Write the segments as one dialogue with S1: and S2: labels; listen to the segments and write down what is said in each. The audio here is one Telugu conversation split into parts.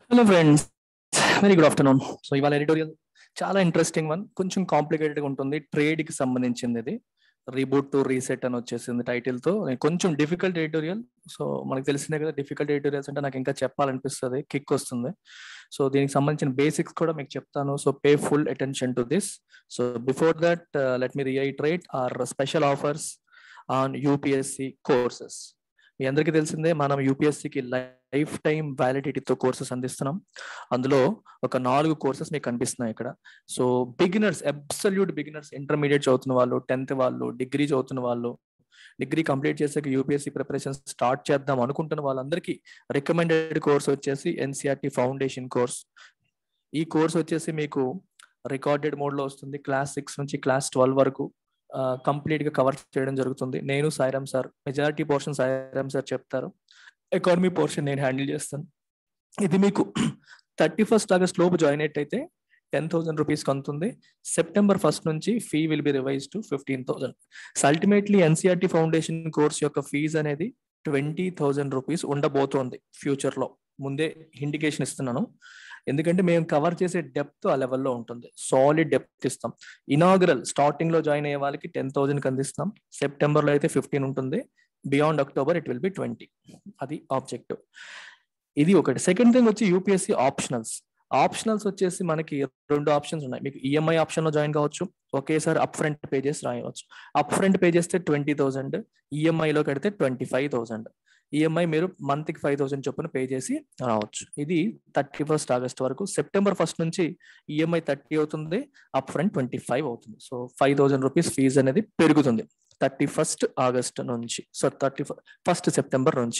S1: Hello friends very good afternoon so ఇవాళ ఎడిటోరియల్ చాలా ఇంట్రెస్టింగ్ వన్ కొంచెం కాంప్లికేటెడ్ గా ఉంటుంది ట్రేడ్ కి సంబంధించింది ఇది రీబూట్ టు రీసెట్ అని వచ్చేసింది టైటిల్ తో కొంచెం డిఫికల్ట్ ఎడిటోరియల్ సో మనకు తెలిసిందే కదా డిఫికల్ట్ ఎడిటోరియల్స్ అంటే నాకు ఇంకా చెప్పాలనిపిస్తుంది కిక్ వస్తుంది సో దీనికి సంబంధించిన బేసిక్స్ కూడా మీకు చెప్తాను so pay full attention to this so before that let me reiterate our special offers on UPSC courses మీ అందరికీ తెలిసిందే మనం యూపీఎస్సికి లైఫ్ టైం వ్యాలిడిటీతో కోర్సెస్ అందిస్తున్నాం అందులో ఒక నాలుగు కోర్సెస్ మీకు కనిపిస్తున్నాయి ఇక్కడ so beginners absolute beginners intermediate చదువుతున్న వాళ్ళు టెన్త్ వాళ్ళు డిగ్రీ చదువుతున్న వాళ్ళు డిగ్రీ కంప్లీట్ చేసాక యూపీఎస్సీ ప్రిపరేషన్ స్టార్ట్ చేద్దాం అనుకుంటున్న వాళ్ళందరికీ రికమెండెడ్ కోర్స్ వచ్చేసి ఎన్సీఆర్టీ ఫౌండేషన్ కోర్స్ ఈ కోర్స్ వచ్చేసి మీకు రికార్డెడ్ మోడ్ లో వస్తుంది క్లాస్ సిక్స్ నుంచి క్లాస్ ట్వెల్వ్ వరకు కంప్లీట్ గా కవర్ చేయడం జరుగుతుంది నేను Sairam sir majority portion Sairam sir చెప్తారు ఎకానమీ పోర్షన్ నేను హ్యాండిల్ చేస్తాను ఇది మీకు థర్టీ ఫస్ట్ ఆగస్ట్ లోపు జాయిన్ అయితే టెన్ థౌసండ్ రూపీస్ కొంతుంది సెప్టెంబర్ ఫస్ట్ నుంచి fee will be revise to fifteen thousand ultimately NCERT foundation course యొక్క ఫీజు అనేది ట్వంటీ థౌసండ్ రూపీస్ ఉండబోతోంది ఫ్యూచర్ లో ముందే ఇండికేషన్ ఇస్తున్నాను ఎందుకంటే మేము కవర్ చేసే డెప్త్ ఆ లెవెల్లో ఉంటుంది సాలిడ్ డెప్త్ ఇస్తాం ఇనాగరల్ స్టార్టింగ్ లో జాయిన్ అయ్యే వాళ్ళకి టెన్ థౌసండ్ అందిస్తాం సెప్టెంబర్ లో అయితే ఫిఫ్టీన్ ఉంటుంది beyond October it will be twenty అది ఆబ్జెక్టివ్ ఇది ఒకటి సెకండ్ థింగ్ వచ్చి యూపీఎస్సి ఆప్షనల్స్ ఆప్షనల్స్ వచ్చేసి మనకి రెండు ఆప్షన్స్ ఉన్నాయి మీకు ఈఎంఐ ఆప్షన్ లో జాయిన్ కావచ్చు ఒకేసారి అప్ ఫ్రంట్ పేజెస్ రాయవచ్చు అప్ ఫ్రంట్ పే చేస్తే ట్వంటీ థౌసండ్ ఈఎంఐలో కడితే ట్వంటీ ఫైవ్ థౌసండ్ ఈఎంఐ మీరు మంత్ కి ఫైవ్ థౌసండ్ చొప్పున పే చేసి రావచ్చు ఇది థర్టీ ఫస్ట్ ఆగస్ట్ వరకు సెప్టెంబర్ ఫస్ట్ నుంచి ఈఎంఐ థర్టీ అవుతుంది అప్ ఫ్రంట్ ట్వంటీ ఫైవ్ అవుతుంది so five thousand rupees fees అనేది పెరుగుతుంది థర్టీ ఫస్ట్ ఆగస్ట్ నుంచి సో థర్టీ ఫస్ట్ సెప్టెంబర్ నుంచి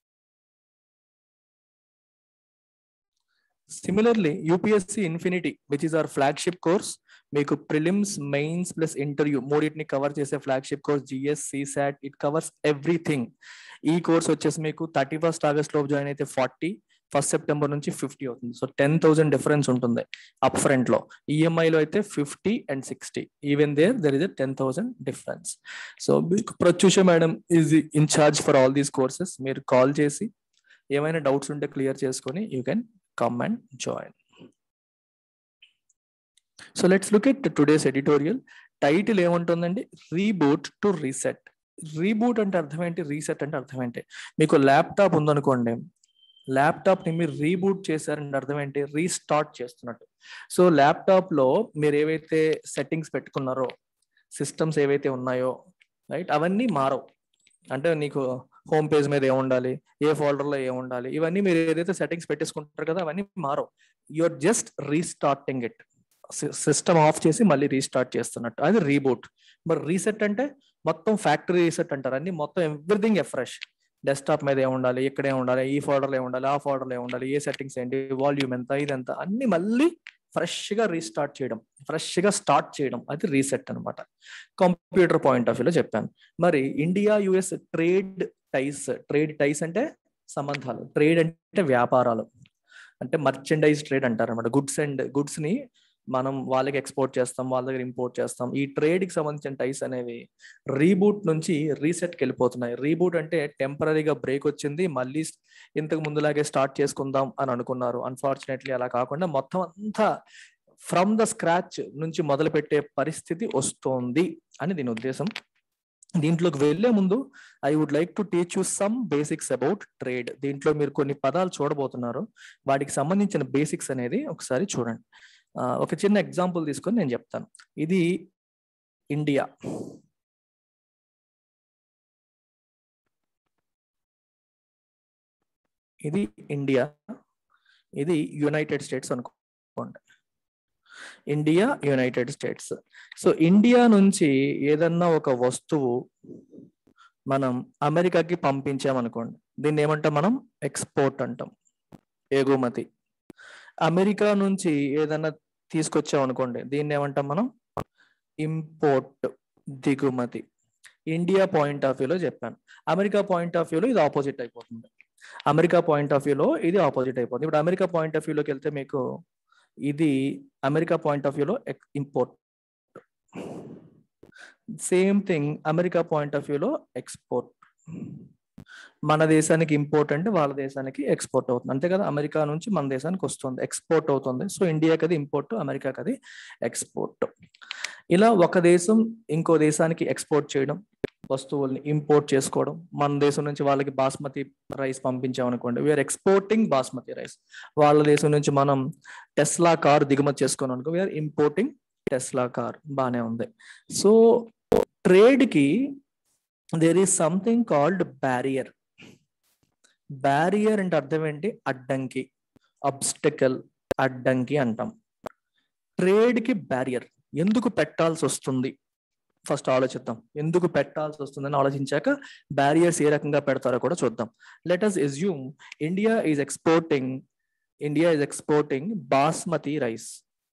S1: similarly UPSC infinity which is our flagship course మీకు ప్రిలిమ్స్ మెయిన్స్ ప్లస్ ఇంటర్వ్యూ మూడింటిని కవర్ చేసే flagship course GS CSAT it covers everything ఈ కోర్స్ వచ్చేసి మీకు థర్టీ ఫస్ట్ ఆగస్ట్ లోపు జాయిన్ అయితే ఫార్టీ ఫస్ట్ సెప్టెంబర్ నుంచి ఫిఫ్టీ అవుతుంది సో టెన్ థౌసండ్ డిఫరెన్స్ ఉంటుంది అప్ ఫ్రంట్ లో ఈఎంఐలో అయితే fifty and sixty even there there is a ten thousand difference so Pratyusha madam is in charge for all these courses మీరు కాల్ చేసి ఏమైనా డౌట్స్ ఉంటే క్లియర్ చేసుకొని you can come and join. So let's look at today's editorial title ఏముంటుందండి రీబూట్ టు రీసెట్ రీబూట్ అంటే అర్థం ఏంటి రీసెట్ అంటే అర్థం ఏంటి మీకు ల్యాప్టాప్ ఉందనుకోండి ల్యాప్టాప్ ని మీరు రీబూట్ చేశారంటే అర్థం ఏంటి రీస్టార్ట్ చేస్తున్నట్టు సో ల్యాప్టాప్ లో మీరు ఏవైతే సెట్టింగ్స్ పెట్టుకున్నారో సిస్టమ్స్ ఏవైతే ఉన్నాయో రైట్ అవన్నీ మారవు అంటే నీకు హోమ్ పేజ్ మీద ఏముండాలి ఏ ఫోల్డర్ లో ఏముండాలి ఇవన్నీ మీరు ఏదైతే సెట్టింగ్స్ పెట్టేసుకుంటారు కదా అవన్నీ మారవు you're just restarting it system off చేసి మళ్ళీ రీస్టార్ట్ చేస్తున్నట్టు అది రీబూట్ మరి రీసెట్ అంటే మొత్తం ఫ్యాక్టరీ రీసెట్ అంటారు అన్ని మొత్తం ఎవ్రీథింగ్ ఎఫ్రెష్ డెస్క్టాప్ మీద ఏముండాలి ఇక్కడే ఉండాలి ఈ ఫోల్డర్లో ఏముండాలి ఆ ఫోల్డర్లో ఏముండాలి ఏ సెట్టింగ్స్ ఏంటి వాల్యూమ్ ఎంత ఇదెంత అన్ని మళ్ళీ ఫ్రెష్ గా రీస్టార్ట్ చేయడం ఫ్రెష్ గా స్టార్ట్ చేయడం అది రీసెట్ అనమాట కంప్యూటర్ పాయింట్ ఆఫ్ వ్యూలో చెప్పాను మరి India US trade ties trade ties అంటే సంబంధాలు ట్రేడ్ అంటే వ్యాపారాలు అంటే మర్చెండైజ్ ట్రేడ్ అంటారు అనమాట గుడ్స్ అండ్ గుడ్స్ ని మనం వాళ్ళకి ఎక్స్పోర్ట్ చేస్తాం వాళ్ళ దగ్గర ఇంపోర్ట్ చేస్తాం ఈ ట్రేడ్ కి సంబంధించిన టైస్ అనేవి రీబూట్ నుంచి రీసెట్కి వెళ్ళిపోతున్నాయి రీబూట్ అంటే టెంపరీగా బ్రేక్ వచ్చింది మళ్ళీ ఇంతకు ముందులాగే స్టార్ట్ చేసుకుందాం అని అనుకున్నారు అన్ఫార్చునేట్లీ అలా కాకుండా మొత్తం అంతా ఫ్రమ్ ద స్క్రాచ్ నుంచి మొదలు పెట్టే పరిస్థితి వస్తోంది అని దీని ఉద్దేశం దీంట్లోకి వెళ్లే ముందు I would like to teach you some basics about trade దీంట్లో మీరు కొన్ని పదాలు చూడబోతున్నారు వాటికి సంబంధించిన బేసిక్స్ అనేది ఒకసారి చూడండి ఒక చిన్న ఎగ్జాంపుల్ తీసుకొని నేను చెప్తాను ఇది ఇండియా ఇది ఇండియా ఇది యునైటెడ్ స్టేట్స్ అనుకోండి India United States so India నుంచి ఏదన్నా ఒక వస్తువు మనం అమెరికాకి పంపించామనుకోండి దీన్ని ఏమంటాం మనం ఎక్స్పోర్ట్ అంటాం ఎగుమతి అమెరికా నుంచి ఏదన్నా తీసుకొచ్చాం అనుకోండి దీన్ని ఏమంటాం మనం ఇంపోర్ట్ దిగుమతి ఇండియా పాయింట్ ఆఫ్ వ్యూలో చెప్పాను అమెరికా పాయింట్ ఆఫ్ వ్యూలో ఇది ఆపోజిట్ అయిపోతుంది అమెరికా పాయింట్ ఆఫ్ వ్యూలో ఇది ఆపోజిట్ అయిపోతుంది ఇప్పుడు అమెరికా పాయింట్ ఆఫ్ వ్యూలోకి వెళ్తే మీకు ఇది అమెరికా పాయింట్ ఆఫ్ వ్యూలో import same thing America point of వ్యూలో ఎక్స్పోర్ట్ మన దేశానికి ఇంపోర్ట్ అంటే వాళ్ళ దేశానికి ఎక్స్పోర్ట్ అవుతుంది అంతే కదా అమెరికా నుంచి మన దేశానికి వస్తుంది ఎక్స్పోర్ట్ అవుతుంది సో ఇండియాకి అది ఇంపోర్ట్ అమెరికాకి అది ఎక్స్పోర్ట్ ఇలా ఒక దేశం ఇంకో దేశానికి ఎక్స్పోర్ట్ చేయడం వస్తువుల్ని ఇంపోర్ట్ చేసుకోవడం మన దేశం నుంచి వాళ్ళకి బాస్మతి రైస్ పంపించామనుకోండి వీఆర్ ఎక్స్పోర్టింగ్ బాస్మతి రైస్ వాళ్ళ దేశం నుంచి మనం టెస్లా కార్ దిగుమతి చేసుకున్నాం అనుకో వీఆర్ ఇంపోర్టింగ్ టెస్లా కార్ బాగానే ఉంది సో ట్రేడ్కి there is something called barrier barrier అంటే అర్థం ఏంటి అడ్డంకి అబ్స్టికల్ అడ్డంకి అంటాం ట్రేడ్కి బ్యారియర్ ఎందుకు పెట్టాల్సి వస్తుంది ఫస్ట్ ఆలోచిద్దాం ఎందుకు పెట్టాల్సి వస్తుందని ఆలోచించాక బ్యారియర్స్ ఏ రకంగా పెడతారో కూడా చూద్దాం let us assume India is exporting India is exporting basmati rice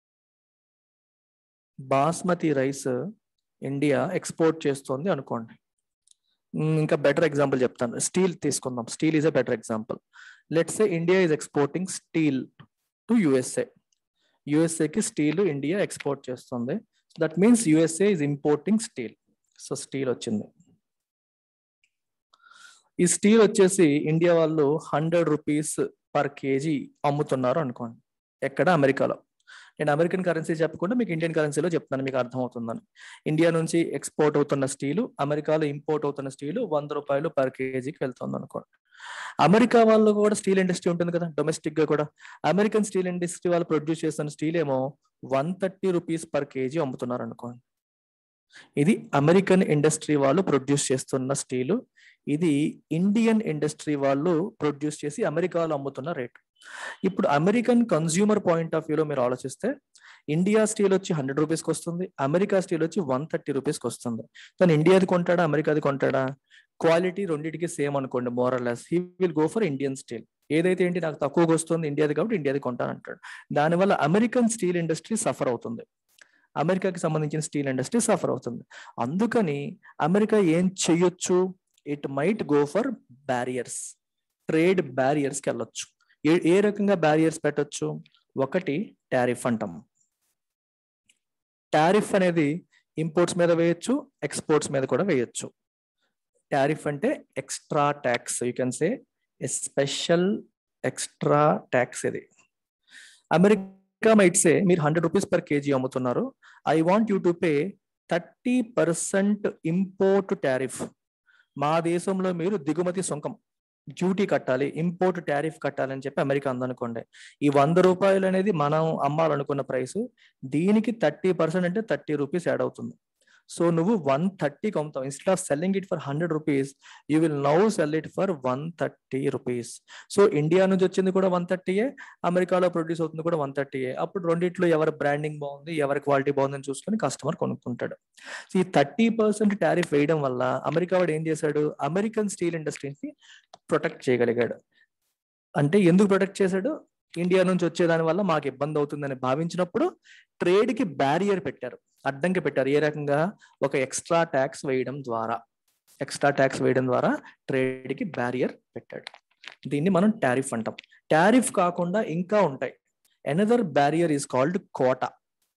S1: basmati rice India export చేస్తుంది అనుకోండి ఇంకా బెటర్ ఎగ్జాంపుల్ చెప్తాను స్టీల్ తీసుకుందాం steel is a better example let's a India is exporting steel to USA యుఎస్ఏకి స్టీల్ ఇండియా ఎక్స్పోర్ట్ చేస్తుంది that means USA is importing steel so steel వచ్చింది ఈ స్టీల్ వచ్చేసి ఇండియా వాళ్ళు హండ్రెడ్ రూపీస్ పర్ కేజీ అమ్ముతున్నారు అనుకోండి ఎక్కడ అమెరికాలో నేను అమెరికన్ కరెన్సీ చెప్పకుండా మీకు ఇండియన్ కరెన్సీలో చెప్తాను మీకు అర్థమవుతుందని ఇండియా నుంచి ఎక్స్పోర్ట్ అవుతున్న స్టీలు అమెరికాలో ఇంపోర్ట్ అవుతున్న స్టీలు వంద రూపాయలు పర్ కేజీకి వెళ్తుంది అనుకోండి అమెరికా వాళ్ళు కూడా స్టీల్ ఇండస్ట్రీ ఉంటుంది కదా డొమెస్టిక్ గా కూడా అమెరికన్ స్టీల్ ఇండస్ట్రీ వాళ్ళు ప్రొడ్యూస్ చేస్తున్న స్టీల్ ఏమో one thirty rupees per KG అమ్ముతున్నారు అనుకోండి ఇది అమెరికన్ ఇండస్ట్రీ వాళ్ళు ప్రొడ్యూస్ చేస్తున్న స్టీలు ఇది ఇండియన్ ఇండస్ట్రీ వాళ్ళు ప్రొడ్యూస్ చేసి అమెరికాలో అమ్ముతున్న రేట్ ఇప్పుడు అమెరికన్ కన్జ్యూమర్ పాయింట్ ఆఫ్ వ్యూలో మీరు ఆలోచిస్తే ఇండియా స్టీల్ వచ్చి హండ్రెడ్ రూపీస్కి వస్తుంది అమెరికా స్టీల్ వచ్చి వన్ థర్టీ రూపీస్కి వస్తుంది తను ఇండియాది కొంటాడా అమెరికాది కొంటాడా క్వాలిటీ రెండింటికి సేమ్ అనుకోండి more or less he will go for Indian steel ఏదైతే ఏంటి నాకు తక్కువగా వస్తుంది ఇండియాది కాబట్టి ఇండియాది కొంటాను అంటాడు దానివల్ల అమెరికన్ స్టీల్ ఇండస్ట్రీ సఫర్ అవుతుంది అమెరికాకి సంబంధించిన స్టీల్ ఇండస్ట్రీ సఫర్ అవుతుంది అందుకని అమెరికా ఏం చెయ్యొచ్చు it might go for barriers trade బ్యారియర్స్కి వెళ్ళొచ్చు ఏ ఏ రకంగా బ్యారియర్స్ పెట్టొచ్చు ఒకటి టారిఫ్ అంటాం టారిఫ్ అనేది ఇంపోర్ట్స్ మీద వేయొచ్చు ఎక్స్పోర్ట్స్ మీద కూడా వేయొచ్చు టారిఫ్ అంటే extra tax you can say special extra tax ఇది అమెరికా మైట్ సే మీరు హండ్రెడ్ రూపీస్ పర్ కేజీ అమ్ముతున్నారు I want you to pay thirty percent import tariff మా దేశంలో మీరు దిగుమతి సుంకం డ్యూటీ కట్టాలి ఇంపోర్ట్ టారిఫ్ కట్టాలి అని చెప్పి అమెరికా అందనుకోండి ఈ వంద రూపాయలు అనేది మనం అమ్మాలనుకున్న ప్రైస్ దీనికి థర్టీ పర్సెంట్ అంటే థర్టీ రూపీస్ యాడ్ అవుతుంది సో నువ్వు వన్ థర్టీకి అమ్ముతావు instead of selling it for hundred rupees you will now sell it for one thirty rupees so India నుంచి వచ్చింది కూడా వన్ థర్టీయే అమెరికాలో ప్రొడ్యూస్ అవుతుంది కూడా వన్ థర్టీయే అప్పుడు రెండిట్లో ఎవరి బ్రాండింగ్ బాగుంది ఎవరి క్వాలిటీ బాగుందని చూసుకొని కస్టమర్ కొనుక్కుంటాడు సో ఈ థర్టీ పర్సెంట్ టారిఫ్ వేయడం వల్ల అమెరికా వాడు ఏం చేశాడు అమెరికన్ స్టీల్ ఇండస్ట్రీని ప్రొటెక్ట్ చేయగలిగాడు అంటే ఎందుకు ప్రొటెక్ట్ చేశాడు ఇండియా నుంచి వచ్చేదాని వల్ల మాకు ఇబ్బంది అవుతుందని భావించినప్పుడు ట్రేడ్ కి బ్యారియర్ పెట్టారు అడ్డంకి పెట్టారు ఏ రకంగా ఒక ఎక్స్ట్రా ట్యాక్స్ వేయడం ద్వారా ఎక్స్ట్రా ట్యాక్స్ వేయడం ద్వారా ట్రేడ్ కి బ్యారియర్ పెట్టాడు దీన్ని మనం టారిఫ్ అంటాం టారిఫ్ కాకుండా ఇంకా ఉంటాయి another barrier is called quota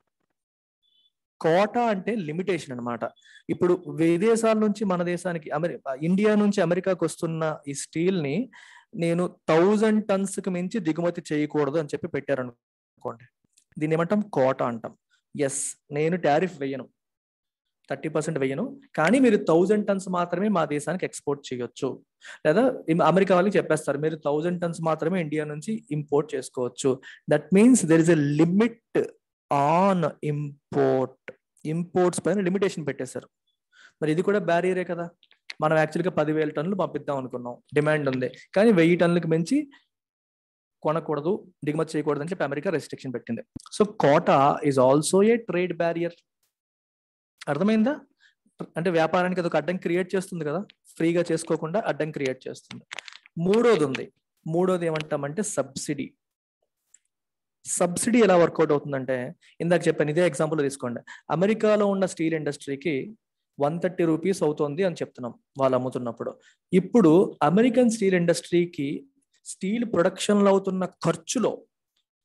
S1: quota అంటే లిమిటేషన్ అనమాట ఇప్పుడు విదేశాల నుంచి మన దేశానికి అమెరి ఇండియా నుంచి అమెరికాకు వస్తున్న ఈ స్టీల్ ని నేను థౌజండ్ టన్స్ కి మించి దిగుమతి చేయకూడదు అని చెప్పి పెట్టారు అనుకోండి దీన్ని ఏమంటాం కోటా అంటాం ఎస్ నేను టారిఫ్ వేయను థర్టీ పర్సెంట్ వేయను కానీ మీరు థౌజండ్ టన్స్ మాత్రమే మా దేశానికి ఎక్స్పోర్ట్ చేయొచ్చు లేదా అమెరికా వాళ్ళకి చెప్పేస్తారు మీరు థౌజండ్ టన్స్ మాత్రమే ఇండియా నుంచి ఇంపోర్ట్ చేసుకోవచ్చు that means there is a limit on import imports పైన లిమిటేషన్ పెట్టేశారు మరి ఇది కూడా బ్యారియరే కదా మనం యాక్చువల్గా పదివేల టన్నులు పంపిద్దాం అనుకున్నాం డిమాండ్ ఉంది కానీ వెయ్యి టన్నులకు మించి కొనకూడదు దిగుమతి చేయకూడదు అని చెప్పి అమెరికా రెస్ట్రిక్షన్ పెట్టింది so quota is also a trade barrier అర్థమైందా అంటే వ్యాపారానికి అదొక అడ్డం క్రియేట్ చేస్తుంది కదా ఫ్రీగా చేసుకోకుండా అడ్డం క్రియేట్ చేస్తుంది మూడోది ఉంది మూడోది ఏమంటామంటే సబ్సిడీ సబ్సిడీ ఎలా వర్కౌట్ అవుతుందంటే ఇందాక చెప్పాను ఇదే ఎగ్జాంపుల్ తీసుకోండి అమెరికాలో ఉన్న స్టీల్ ఇండస్ట్రీకి వన్ థర్టీ రూపీస్ అవుతుంది అని చెప్తున్నాం వాళ్ళు అమ్ముతున్నప్పుడు ఇప్పుడు అమెరికన్ స్టీల్ ఇండస్ట్రీకి స్టీల్ ప్రొడక్షన్లో అవుతున్న ఖర్చులో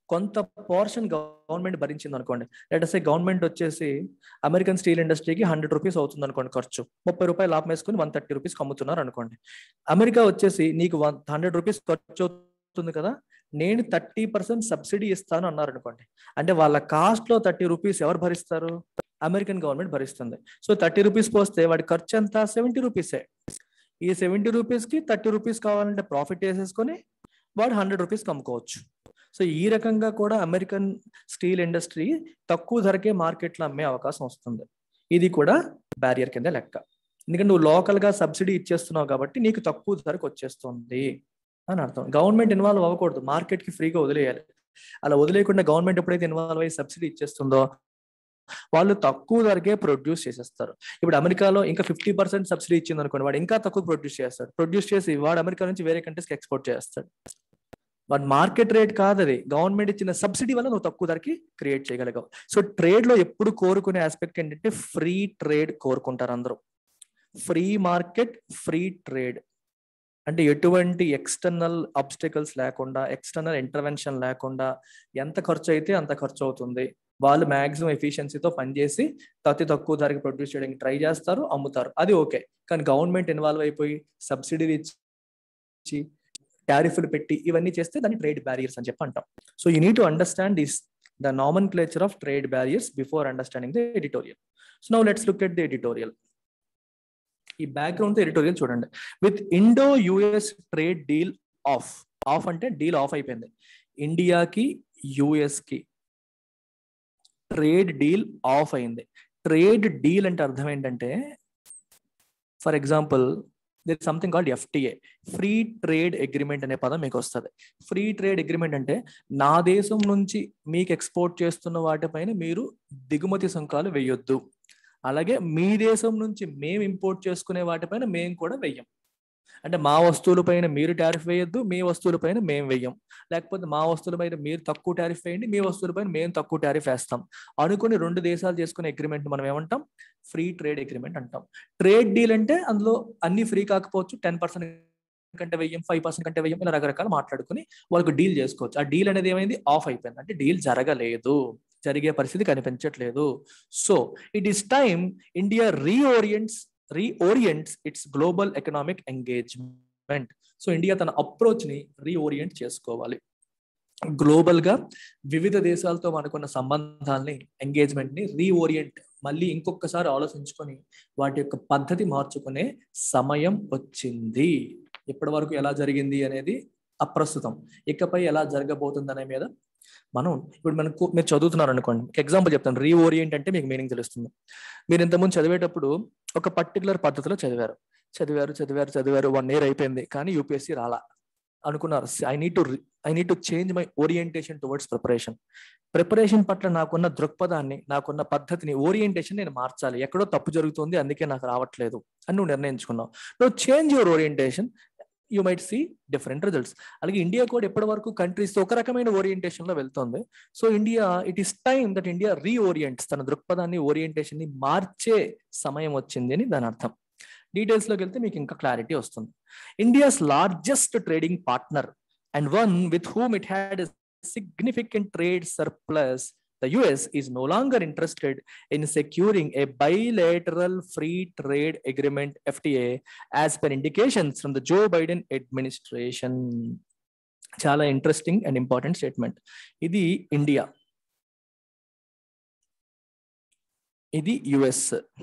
S1: కొంత పోర్షన్ గవర్నమెంట్ భరించింది అనుకోండి లేటసే గవర్నమెంట్ వచ్చేసి అమెరికన్ స్టీల్ ఇండస్ట్రీకి హండ్రెడ్ రూపీస్ అవుతుంది అనుకోండి ఖర్చు ముప్పై రూపాయలు లాభం వేసుకుని వన్ థర్టీ రూపీస్ అమ్ముతున్నారు అనుకోండి అమెరికా వచ్చేసి నీకు వన్ హండ్రెడ్ రూపీస్ ఖర్చు అవుతుంది కదా నేను థర్టీ పర్సెంట్ సబ్సిడీ ఇస్తాను అన్నారు అనుకోండి అంటే వాళ్ళ కాస్ట్ లో థర్టీ రూపీస్ ఎవరు భరిస్తారు అమెరికన్ గవర్నమెంట్ భరిస్తుంది సో థర్టీ రూపీస్ పోస్తే వాడి ఖర్చు ఎంత సెవెంటీ రూపీసే ఈ సెవెంటీ రూపీస్ కి థర్టీ రూపీస్ కావాలంటే ప్రాఫిట్ వేసేసుకొని వాడు హండ్రెడ్ రూపీస్ అమ్ముకోవచ్చు సో ఈ రకంగా కూడా అమెరికన్ స్టీల్ ఇండస్ట్రీ తక్కువ ధరకే మార్కెట్లో అమ్మే అవకాశం వస్తుంది ఇది కూడా బ్యారియర్ కింద లెక్క ఎందుకంటే నువ్వు లోకల్ గా సబ్సిడీ ఇచ్చేస్తున్నావు కాబట్టి నీకు తక్కువ ధరకు వచ్చేస్తుంది అని అర్థం గవర్నమెంట్ ఇన్వాల్వ్ అవ్వకూడదు మార్కెట్ కి ఫ్రీగా వదిలేయాలి అలా వదిలేయకుండా గవర్నమెంట్ ఎప్పుడైతే ఇన్వాల్వ్ అయ్యి సబ్సిడీ ఇచ్చేస్తుందో వాళ్ళు తక్కువ ధరకే ప్రొడ్యూస్ చేసేస్తారు ఇప్పుడు అమెరికాలో ఇంకా ఫిఫ్టీ పర్సెంట్ సబ్సిడీ ఇచ్చింది అనుకోండి వాడు ఇంకా తక్కువ ప్రొడ్యూస్ చేస్తాడు ప్రొడ్యూస్ చేసి వాడు అమెరికా నుంచి వేరే కంట్రీస్కి ఎక్స్పోర్ట్ చేస్తాడు వాడు మార్కెట్ రేట్ కాదు అది గవర్నమెంట్ ఇచ్చిన సబ్సిడీ వల్ల నువ్వు తక్కువ ధరకి క్రియేట్ చేయగలిగావు సో ట్రేడ్ లో ఎప్పుడు కోరుకునే ఆస్పెక్ట్ ఏంటంటే ఫ్రీ ట్రేడ్ కోరుకుంటారు అందరూ ఫ్రీ మార్కెట్ ఫ్రీ ట్రేడ్ అంటే ఎటువంటి ఎక్స్టర్నల్ అబ్స్టికల్స్ లేకుండా ఎక్స్టర్నల్ ఇంటర్వెన్షన్ లేకుండా ఎంత ఖర్చు అయితే అంత ఖర్చు అవుతుంది వాళ్ళు మాక్సిమం ఎఫిషియన్సీతో పనిచేసి అతి తక్కువ ధరకి ప్రొడ్యూస్ చేయడానికి ట్రై చేస్తారు అమ్ముతారు అది ఓకే కానీ గవర్నమెంట్ ఇన్వాల్వ్ అయిపోయి సబ్సిడీ ఇచ్చి టారిఫ్లు పెట్టి ఇవన్నీ చేస్తే దాన్ని ట్రేడ్ బ్యారియర్స్ అని చెప్పి అంటాం so you need to understand this the nomenclature of trade barriers before understanding the editorial so now let's look at the editorial ఈ బ్యాక్గ్రౌండ్ ఎడిటోరియల్ చూడండి with Indo US trade deal off off అంటే డీల్ ఆఫ్ అయిపోయింది ఇండియాకి యుఎస్ కి ట్రేడ్ డీల్ ఆఫ్ అయింది ట్రేడ్ డీల్ అంటే అర్థం ఏంటంటే for example there something called FTA free trade agreement అనే పదం మీకు వస్తుంది ఫ్రీ ట్రేడ్ అగ్రిమెంట్ అంటే నా దేశం నుంచి మీకు ఎక్స్పోర్ట్ చేస్తున్న వాటిపైన మీరు దిగుమతి సుంకాలు వేయొద్దు అలాగే మీ దేశం నుంచి మేము ఇంపోర్ట్ చేసుకునే వాటిపైన మేము కూడా వెయ్యం అంటే మా వస్తువులపైన మీరు టారిఫ్ వేయొద్దు మీ వస్తువులపైన మేము వెయ్యం లేకపోతే మా వస్తువులపైన మీరు తక్కువ టారిఫ్ వేయండి మీ వస్తువులపైన మేము తక్కువ టారిఫ్ వేస్తాం అనుకుని రెండు దేశాలు చేసుకునే అగ్రిమెంట్ మనం ఏమంటాం ఫ్రీ ట్రేడ్ అగ్రిమెంట్ అంటాం ట్రేడ్ డీల్ అంటే అందులో అన్ని ఫ్రీ కాకపోవచ్చు టెన్ పర్సెంట్ కంటే వెయ్యం ఫైవ్ పర్సెంట్ కంటే వెయ్యం ఇలా రకరకాలు మాట్లాడుకుని వాళ్ళకి డీల్ చేసుకోవచ్చు ఆ డీల్ అనేది ఏమైంది ఆఫ్ అయిపోయింది అంటే డీల్ జరగలేదు జరిగే పరిస్థితి కనిపించట్లేదు so it is time India reorients reorients its global economic engagement so India తన అప్రోచ్ ని రీఓరియంట్ చేసుకోవాలి గ్లోబల్ గా వివిధ దేశాలతో మనకున్న సంబంధాలని ఎంగేజ్మెంట్ ని రీఓరియంట్ మళ్ళీ ఇంకొకసారి ఆలోచించుకొని వాటి యొక్క పద్ధతి మార్చుకునే సమయం వచ్చింది ఇప్పటి వరకు ఎలా జరిగింది అనేది అప్రస్తుతం ఇకపై ఎలా జరగబోతుంది అనే మీద మనం ఇప్పుడు మనకు మీరు చదువుతున్నారు అనుకోండి ఎగ్జాంపుల్ చెప్తాను రీఓరియంట్ అంటే మీకు మీనింగ్ తెలుస్తుంది మీరు ఇంతకుముందు చదివేటప్పుడు ఒక పర్టికులర్ పద్ధతిలో చదివారు చదివారు చదివారు చదివారు వన్ ఇయర్ అయిపోయింది కానీ యూపీఎస్సీ రాలా అనుకున్నారు I need to I need to change my orientation towards preparation preparation పట్ల నాకున్న దృక్పథాన్ని నాకున్న పద్ధతిని ఓరియంటేషన్ నేను మార్చాలి ఎక్కడో తప్పు జరుగుతుంది అందుకే నాకు రావట్లేదు అని నువ్వు నిర్ణయించుకున్నావు నువ్వు change your orientation you might see different results అలాగే ఇండియా కూడా ఎప్పటి వరకు కంట్రీస్ ఒక రకమైన ఓరియంటేషన్ లో వెళ్తుంది so India it is time that India reorients తన దృక్పథాన్ని ఓరియంటేషన్ ని మార్చే సమయం వచ్చింది అని దాని అర్థం డీటెయిల్స్ లోకి వెళ్తే మీకు ఇంకా క్లారిటీ వస్తుంది India's largest trading partner and one with whom it had significant trade surplus the US is no longer interested in securing a bilateral free trade agreement FTA as per indications from the Joe Biden administration. చాలా ఇంట్రెస్టింగ్ అండ్ ఇంపార్టెంట్ స్టేట్మెంట్ ఇది ఇండియా ఇది యుఎస్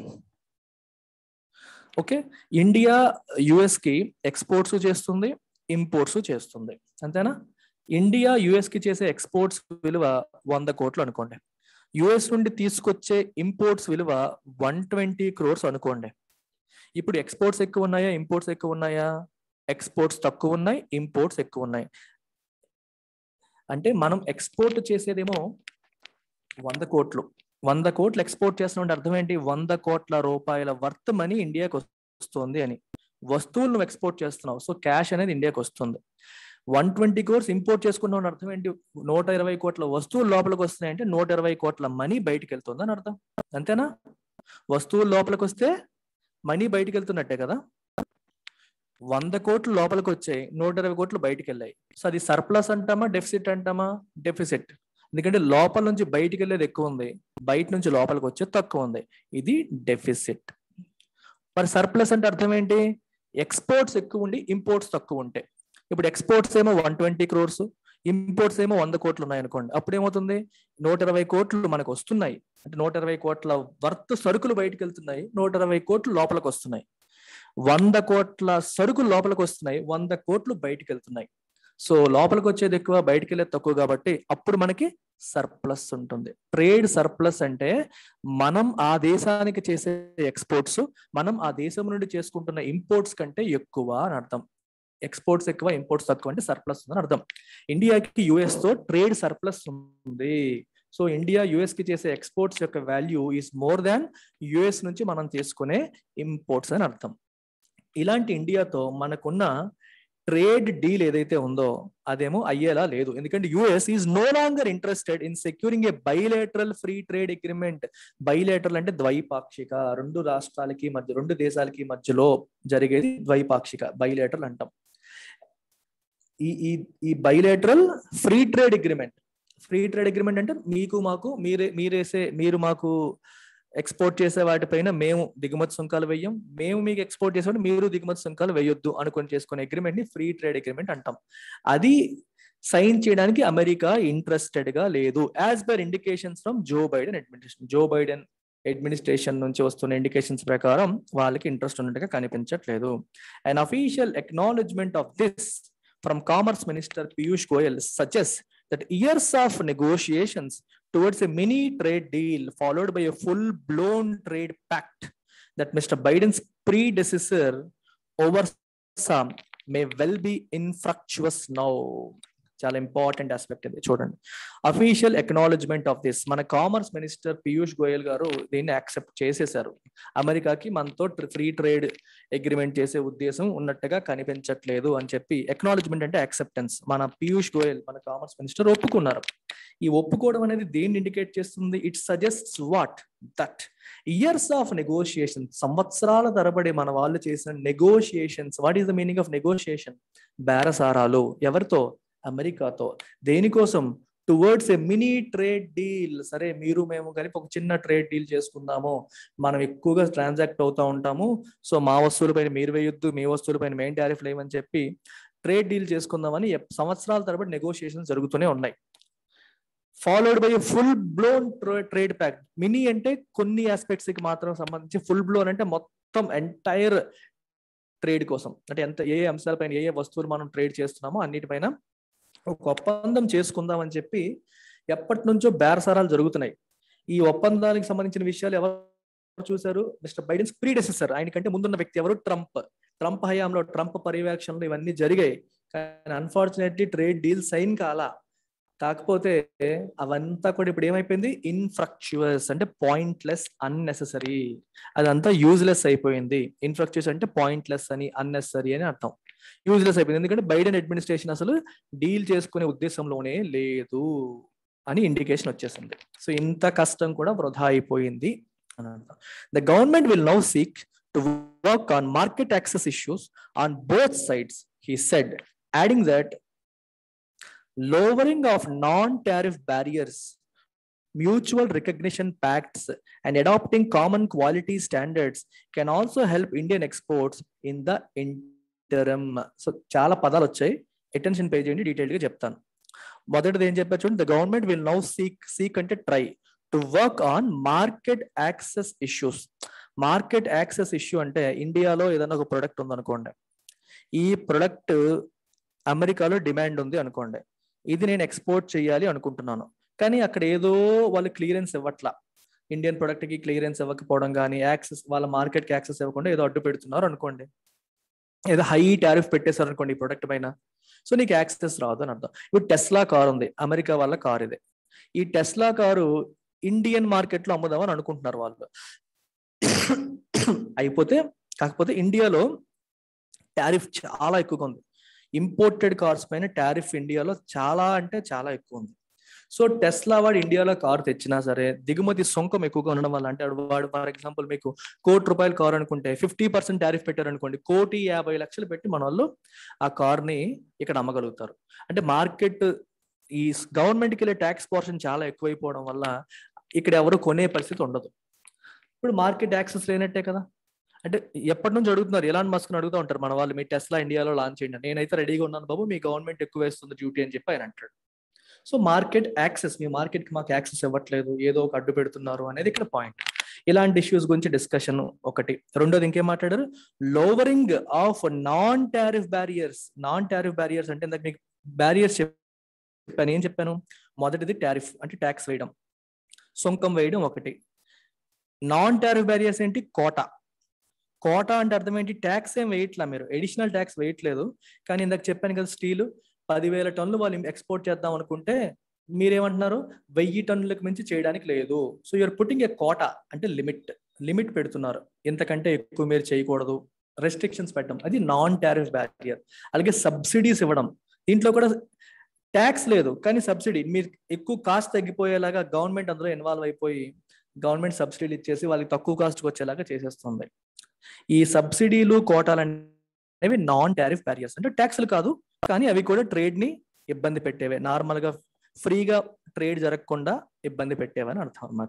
S1: ఓకే ఇండియా యుఎస్ కి ఎక్స్పోర్ట్స్ చేస్తుంది ఇంపోర్ట్స్ చేస్తుంది అంతేనా ఇండియా యుఎస్ కి చేసే ఎక్స్పోర్ట్స్ విలువ వంద కోట్లు అనుకోండి యుఎస్ నుండి తీసుకొచ్చే ఇంపోర్ట్స్ విలువ వన్ ట్వంటీ క్రోర్స్ అనుకోండి ఇప్పుడు ఎక్స్పోర్ట్స్ ఎక్కువ ఉన్నాయా ఇంపోర్ట్స్ ఎక్కువ ఉన్నాయా ఎక్స్పోర్ట్స్ తక్కువ ఉన్నాయి ఇంపోర్ట్స్ ఎక్కువ ఉన్నాయి అంటే మనం ఎక్స్పోర్ట్ చేసేదేమో వంద కోట్లు వంద కోట్లు ఎక్స్పోర్ట్ చేస్తున్నాం అర్థం ఏంటి వంద కోట్ల రూపాయల వర్త్ మనీ ఇండియాకి వస్తుంది అని వస్తువులు నువ్వు ఎక్స్పోర్ట్ చేస్తున్నావు సో క్యాష్ అనేది ఇండియాకి వస్తుంది వన్ ట్వంటీ కోర్స్ ఇంపోర్ట్ చేసుకున్నాం అర్థం ఏంటి నూట ఇరవై కోట్ల వస్తువులు లోపలికి వస్తున్నాయంటే నూట ఇరవై కోట్ల మనీ బయటికి వెళ్తుంది అని అర్థం అంతేనా వస్తువులు లోపలికి వస్తే మనీ బయటికి వెళ్తున్నట్టే కదా వంద కోట్లు లోపలికి వచ్చాయి నూట ఇరవై కోట్లు బయటికి వెళ్ళాయి సో అది సర్ప్లస్ అంటామా డెఫిసిట్ అంటామా డెఫిసిట్ ఎందుకంటే లోపల నుంచి బయటికి వెళ్ళేది ఎక్కువ ఉంది బయట నుంచి లోపలికి వచ్చేది తక్కువ ఉంది ఇది డెఫిసిట్ మరి సర్ప్లస్ అంటే అర్థం ఏంటి ఎక్స్పోర్ట్స్ ఎక్కువ ఉండి ఇంపోర్ట్స్ తక్కువ ఉంటాయి ఇప్పుడు ఎక్స్పోర్ట్స్ ఏమో వన్ ట్వంటీ క్రోర్స్ ఇంపోర్ట్స్ ఏమో వంద కోట్లు ఉన్నాయి అనుకోండి అప్పుడు ఏమవుతుంది నూట ఇరవై కోట్లు మనకు వస్తున్నాయి అంటే నూట ఇరవై కోట్ల వర్త్ సరుకులు బయటకు వెళ్తున్నాయి నూట ఇరవై కోట్లు లోపలికి వస్తున్నాయి వంద కోట్ల సరుకులు లోపలికి వస్తున్నాయి వంద కోట్లు బయటకు వెళ్తున్నాయి సో లోపలికి వచ్చేది ఎక్కువ బయటకు వెళ్ళేది తక్కువ కాబట్టి అప్పుడు మనకి సర్ప్లస్ ఉంటుంది ట్రేడ్ సర్ప్లస్ అంటే మనం ఆ దేశానికి చేసే ఎక్స్పోర్ట్స్ మనం ఆ దేశం నుండి చేసుకుంటున్న ఇంపోర్ట్స్ కంటే ఎక్కువ అని అర్థం ఎక్స్పోర్ట్స్ ఎక్కువ ఇంపోర్ట్స్ తక్కువ అంటే సర్ప్లస్ ఉందని అర్థం ఇండియాకి యుఎస్ తో ట్రేడ్ సర్ప్లస్ ఉంది సో ఇండియా యుఎస్ కి చేసే ఎక్స్పోర్ట్స్ యొక్క value is more than US నుంచి మనం చేసుకునే ఇంపోర్ట్స్ అని అర్థం ఇలాంటి ఇండియాతో మనకున్న ట్రేడ్ డీల్ ఏదైతే ఉందో అదేమో అయ్యేలా లేదు ఎందుకంటే US is no longer interested in securing a bilateral free trade agreement bilateral అంటే ద్వైపాక్షిక రెండు రాష్ట్రాలకి మధ్య రెండు దేశాలకి మధ్యలో జరిగేది ద్వైపాక్షిక బైలేటరల్ అంటాం ఈ ఈ ఈ bilateral free trade agreement free trade agreement అంటే మీకు మాకు మీరే మీరేసే మీరు మాకు ఎక్స్పోర్ట్ చేసే వాటిపైన మేము దిగుమతి సుంకాలు వేయం మేము మీకు ఎక్స్పోర్ట్ చేసే మీరు దిగుమతి సుంకాలు వేయొద్దు అనుకొని చేసుకునే అగ్రిమెంట్ ని ఫ్రీ ట్రేడ్ అగ్రిమెంట్ అంటాం అది సైన్ చేయడానికి అమెరికా ఇంట్రెస్టెడ్ గా లేదు as per indications from Joe Biden administration Joe Biden administration నుంచి వస్తున్న ఇండికేషన్స్ ప్రకారం వాళ్ళకి ఇంట్రెస్ట్ ఉన్నట్టుగా కనిపించట్లేదు and official acknowledgement of this from commerce minister Piyush Goyal suggest that years of negotiations towards a mini trade deal followed by a full blown trade pact that Mr. Biden's predecessor oversaw may well be infructuous now. చాలా ఇంపార్టెంట్ ఆస్పెక్ట్ ఇది చూడండి అఫీషియల్ ఎక్నాలజ్మెంట్ ఆఫ్ దిస్ మన కామర్స్ మినిస్టర్ పీయూష్ గోయల్ గారు దీన్ని యాక్సెప్ట్ చేసేశారు అమెరికాకి మనతో ఫ్రీ ట్రేడ్ అగ్రిమెంట్ చేసే ఉద్దేశం ఉన్నట్టుగా కనిపించట్లేదు అని చెప్పి ఎక్నాలజ్మెంట్ అంటే యాక్సెప్టెన్స్ మన పీయూష్ గోయల్ మన కామర్స్ మినిస్టర్ ఒప్పుకున్నారు ఈ ఒప్పుకోవడం అనేది దేన్ని ఇండికేట్ చేస్తుంది it suggest what that years of negotiation సంవత్సరాల తరబడి మన వాళ్ళు చేసిన negotiations what is the meaning of negotiation బేరసారాలు ఎవరితో అమెరికాతో దేనికోసం towards a mini trade deal సరే మీరు మేము కలిపి ఒక చిన్న ట్రేడ్ డీల్ చేసుకుందాము మనం ఎక్కువగా ట్రాన్సాక్ట్ అవుతూ ఉంటాము సో మా వస్తువులపైన మీరు వేయొద్దు మీ వస్తువులపైన మెయిన్ టారిఫ్ లేవని చెప్పి ట్రేడ్ డీల్ చేసుకుందామని సంవత్సరాల తరబడి నెగోషియేషన్స్ జరుగుతూనే ఉన్నాయి followed by full blown trade pact mini అంటే కొన్ని ఆస్పెక్ట్స్ కి మాత్రం సంబంధించి ఫుల్ బ్లోన్ అంటే మొత్తం ఎంటైర్ ట్రేడ్ కోసం అంటే ఎంత ఏ అంశాలపైన ఏ ఏ వస్తువులు మనం ట్రేడ్ చేస్తున్నామో అన్నిటిపైన ఒక ఒప్పందం చేసుకుందాం అని చెప్పి ఎప్పటి నుంచో బేరసారాలు జరుగుతున్నాయి ఈ ఒప్పందానికి సంబంధించిన విషయాలు ఎవరు చూశారు మిస్టర్ బైడెన్స్ ప్రీడెసెసర్ ఆయన కంటే ముందున్న వ్యక్తి ఎవరు ట్రంప్ ట్రంప్ హయాంలో ట్రంప్ పర్యవేక్షణలో ఇవన్నీ జరిగాయి కానీ అన్ఫార్చునేట్లీ ట్రేడ్ డీల్ సైన్ కాలా కాకపోతే అవంతా కూడా ఇప్పుడు ఏమైపోయింది ఇన్ఫ్రక్చువస్ అంటే పాయింట్లెస్ అన్నెసెసరీ అదంతా యూజ్లెస్ అయిపోయింది ఇన్ఫ్రక్చువస్ అంటే పాయింట్లెస్ అని అన్నెసరీ అని అర్థం యూజ్లెస్ అయిపోయింది ఎందుకంటే బైడెన్ అడ్మినిస్ట్రేషన్ అసలు డీల్ చేసుకునే ఉద్దేశంలోనే లేదు అని ఇండికేషన్ వచ్చేసింది సో ఇంత కష్టం కూడా వృధా అయిపోయింది అని అర్థం the government will now seek to work on market access issues on both sides he said adding that lowering of non-tariff barriers, mutual recognition pacts, and adopting common quality standards can also help Indian exports in the interim. So చాలా పదాలు వచ్చాయి అటెన్షన్ పే చేయండి డీటెయిల్ గా చెప్తాను మొదటిది ఏం చెప్పారు చూడండి the government will now seek seek అంటే try to work on market access issues market access issue అంటే ఇండియాలో ఏదైనా ఒక ప్రొడక్ట్ ఉందనుకోండి ఈ ప్రొడక్ట్ అమెరికాలో డిమాండ్ ఉంది అనుకోండి ఇది నేను ఎక్స్పోర్ట్ చేయాలి అనుకుంటున్నాను కానీ అక్కడ ఏదో వాళ్ళు క్లియరెన్స్ ఇవ్వట్లా ఇండియన్ ప్రొడక్ట్ కి క్లియరెన్స్ ఇవ్వకపోవడం కానీ యాక్సెస్ వాళ్ళ మార్కెట్ కి యాక్సెస్ ఇవ్వకుండా ఏదో అడ్డు పెడుతున్నారు అనుకోండి ఏదో హై టారిఫ్ పెట్టేశారు అనుకోండి ఈ ప్రొడక్ట్ పైన సో నీకు యాక్సెస్ రాదు అని అర్థం ఇప్పుడు టెస్లా కార్ ఉంది అమెరికా వాళ్ళ కార్ ఇది ఈ టెస్లా కారు ఇండియన్ మార్కెట్ లో అమ్ముదామని అనుకుంటున్నారు వాళ్ళు అయిపోతే కాకపోతే ఇండియాలో టారిఫ్ చాలా ఎక్కువగా ఉంది ఇంపోర్టెడ్ కార్స్ పైన టారిఫ్ ఇండియాలో చాలా అంటే చాలా ఎక్కువ ఉంది సో టెస్లా వాడు ఇండియాలో కారు తెచ్చినా సరే దిగుమతి సొంకం ఎక్కువగా ఉండడం వల్ల అంటే వాడు ఫర్ ఎగ్జాంపుల్ మీకు కోటి రూపాయల కారు అనుకుంటే ఫిఫ్టీ పర్సెంట్ టారిఫ్ పెట్టారనుకోండి కోటి యాభై లక్షలు పెట్టి మన వాళ్ళు ఆ కార్ని ఇక్కడ అమ్మగలుగుతారు అంటే మార్కెట్ ఈ గవర్నమెంట్కి వెళ్ళే ట్యాక్స్ పోర్షన్ చాలా ఎక్కువైపోవడం వల్ల ఇక్కడ ఎవరు కొనే పరిస్థితి ఉండదు ఇప్పుడు మార్కెట్ యాక్సెస్ లేనట్టే కదా అంటే ఎప్పటి నుంచి అడుగుతున్నారు ఎలాంటి మస్క్ అడుగుతూ ఉంటారు మన వాళ్ళు మీ టెస్లా ఇండియాలో లాంచ్ చేయండి నేనైతే రెడీగా ఉన్నాను బాబు మీ గవర్నమెంట్ ఎక్కువ వేస్తుంది డ్యూటీ అని చెప్పి ఆయన అంటాడు సో మార్కెట్ యాక్సెస్ మీ మార్కెట్కి మాకు యాక్సెస్ ఇవ్వట్లేదు ఏదో ఒక అడ్డు పెడుతున్నారు అనేది ఇక్కడ పాయింట్ ఇలాంటి ఇష్యూస్ గురించి డిస్కషన్ ఒకటి రెండోది ఇంకేం మాట్లాడారు lowering of non tariff barriers non tariff barriers అంటే ఇందాక మీకు బ్యారియర్స్ చెప్పాను ఏం చెప్పాను మొదటిది టారిఫ్ అంటే ట్యాక్స్ వేయడం సొంకం వేయడం ఒకటి నాన్ టారిఫ్ బ్యారియర్స్ ఏంటి కోట కోట అంటే అర్థం ఏంటి ట్యాక్స్ ఏం వేయట్లా మీరు ఎడిషనల్ ట్యాక్స్ వేయట్లేదు కానీ ఇందాక చెప్పాను కదా స్టీల్ పదివేల టన్నులు వాళ్ళు ఎక్స్పోర్ట్ చేద్దాం అనుకుంటే మీరేమంటున్నారు వెయ్యి టన్నులకు మించి చేయడానికి లేదు so you're putting a quota అంటే లిమిట్ లిమిట్ పెడుతున్నారు ఇంతకంటే ఎక్కువ మీరు చేయకూడదు రెస్ట్రిక్షన్స్ పెట్టడం అది నాన్ టారిఫ్ బ్యారియర్ అలాగే సబ్సిడీస్ ఇవ్వడం దీంట్లో కూడా ట్యాక్స్ లేదు కానీ సబ్సిడీ మీరు ఎక్కువ కాస్ట్ తగ్గిపోయేలాగా గవర్నమెంట్ అందులో ఇన్వాల్వ్ అయిపోయి గవర్నమెంట్ సబ్సిడీలు ఇచ్చేసి వాళ్ళకి తక్కువ కాస్ట్కి వచ్చేలాగా చేసేస్తుంది ఈ సబ్సిడీలు కోటాలు అనేవి నాన్ టారిఫ్ బ్యారియర్స్ అంటే ట్యాక్స్లు కాదు కానీ అవి కూడా ట్రేడ్ ని ఇబ్బంది పెట్టేవే నార్మల్ గా ఫ్రీగా ట్రేడ్ జరగకుండా ఇబ్బంది పెట్టేవని అర్థం అనమాట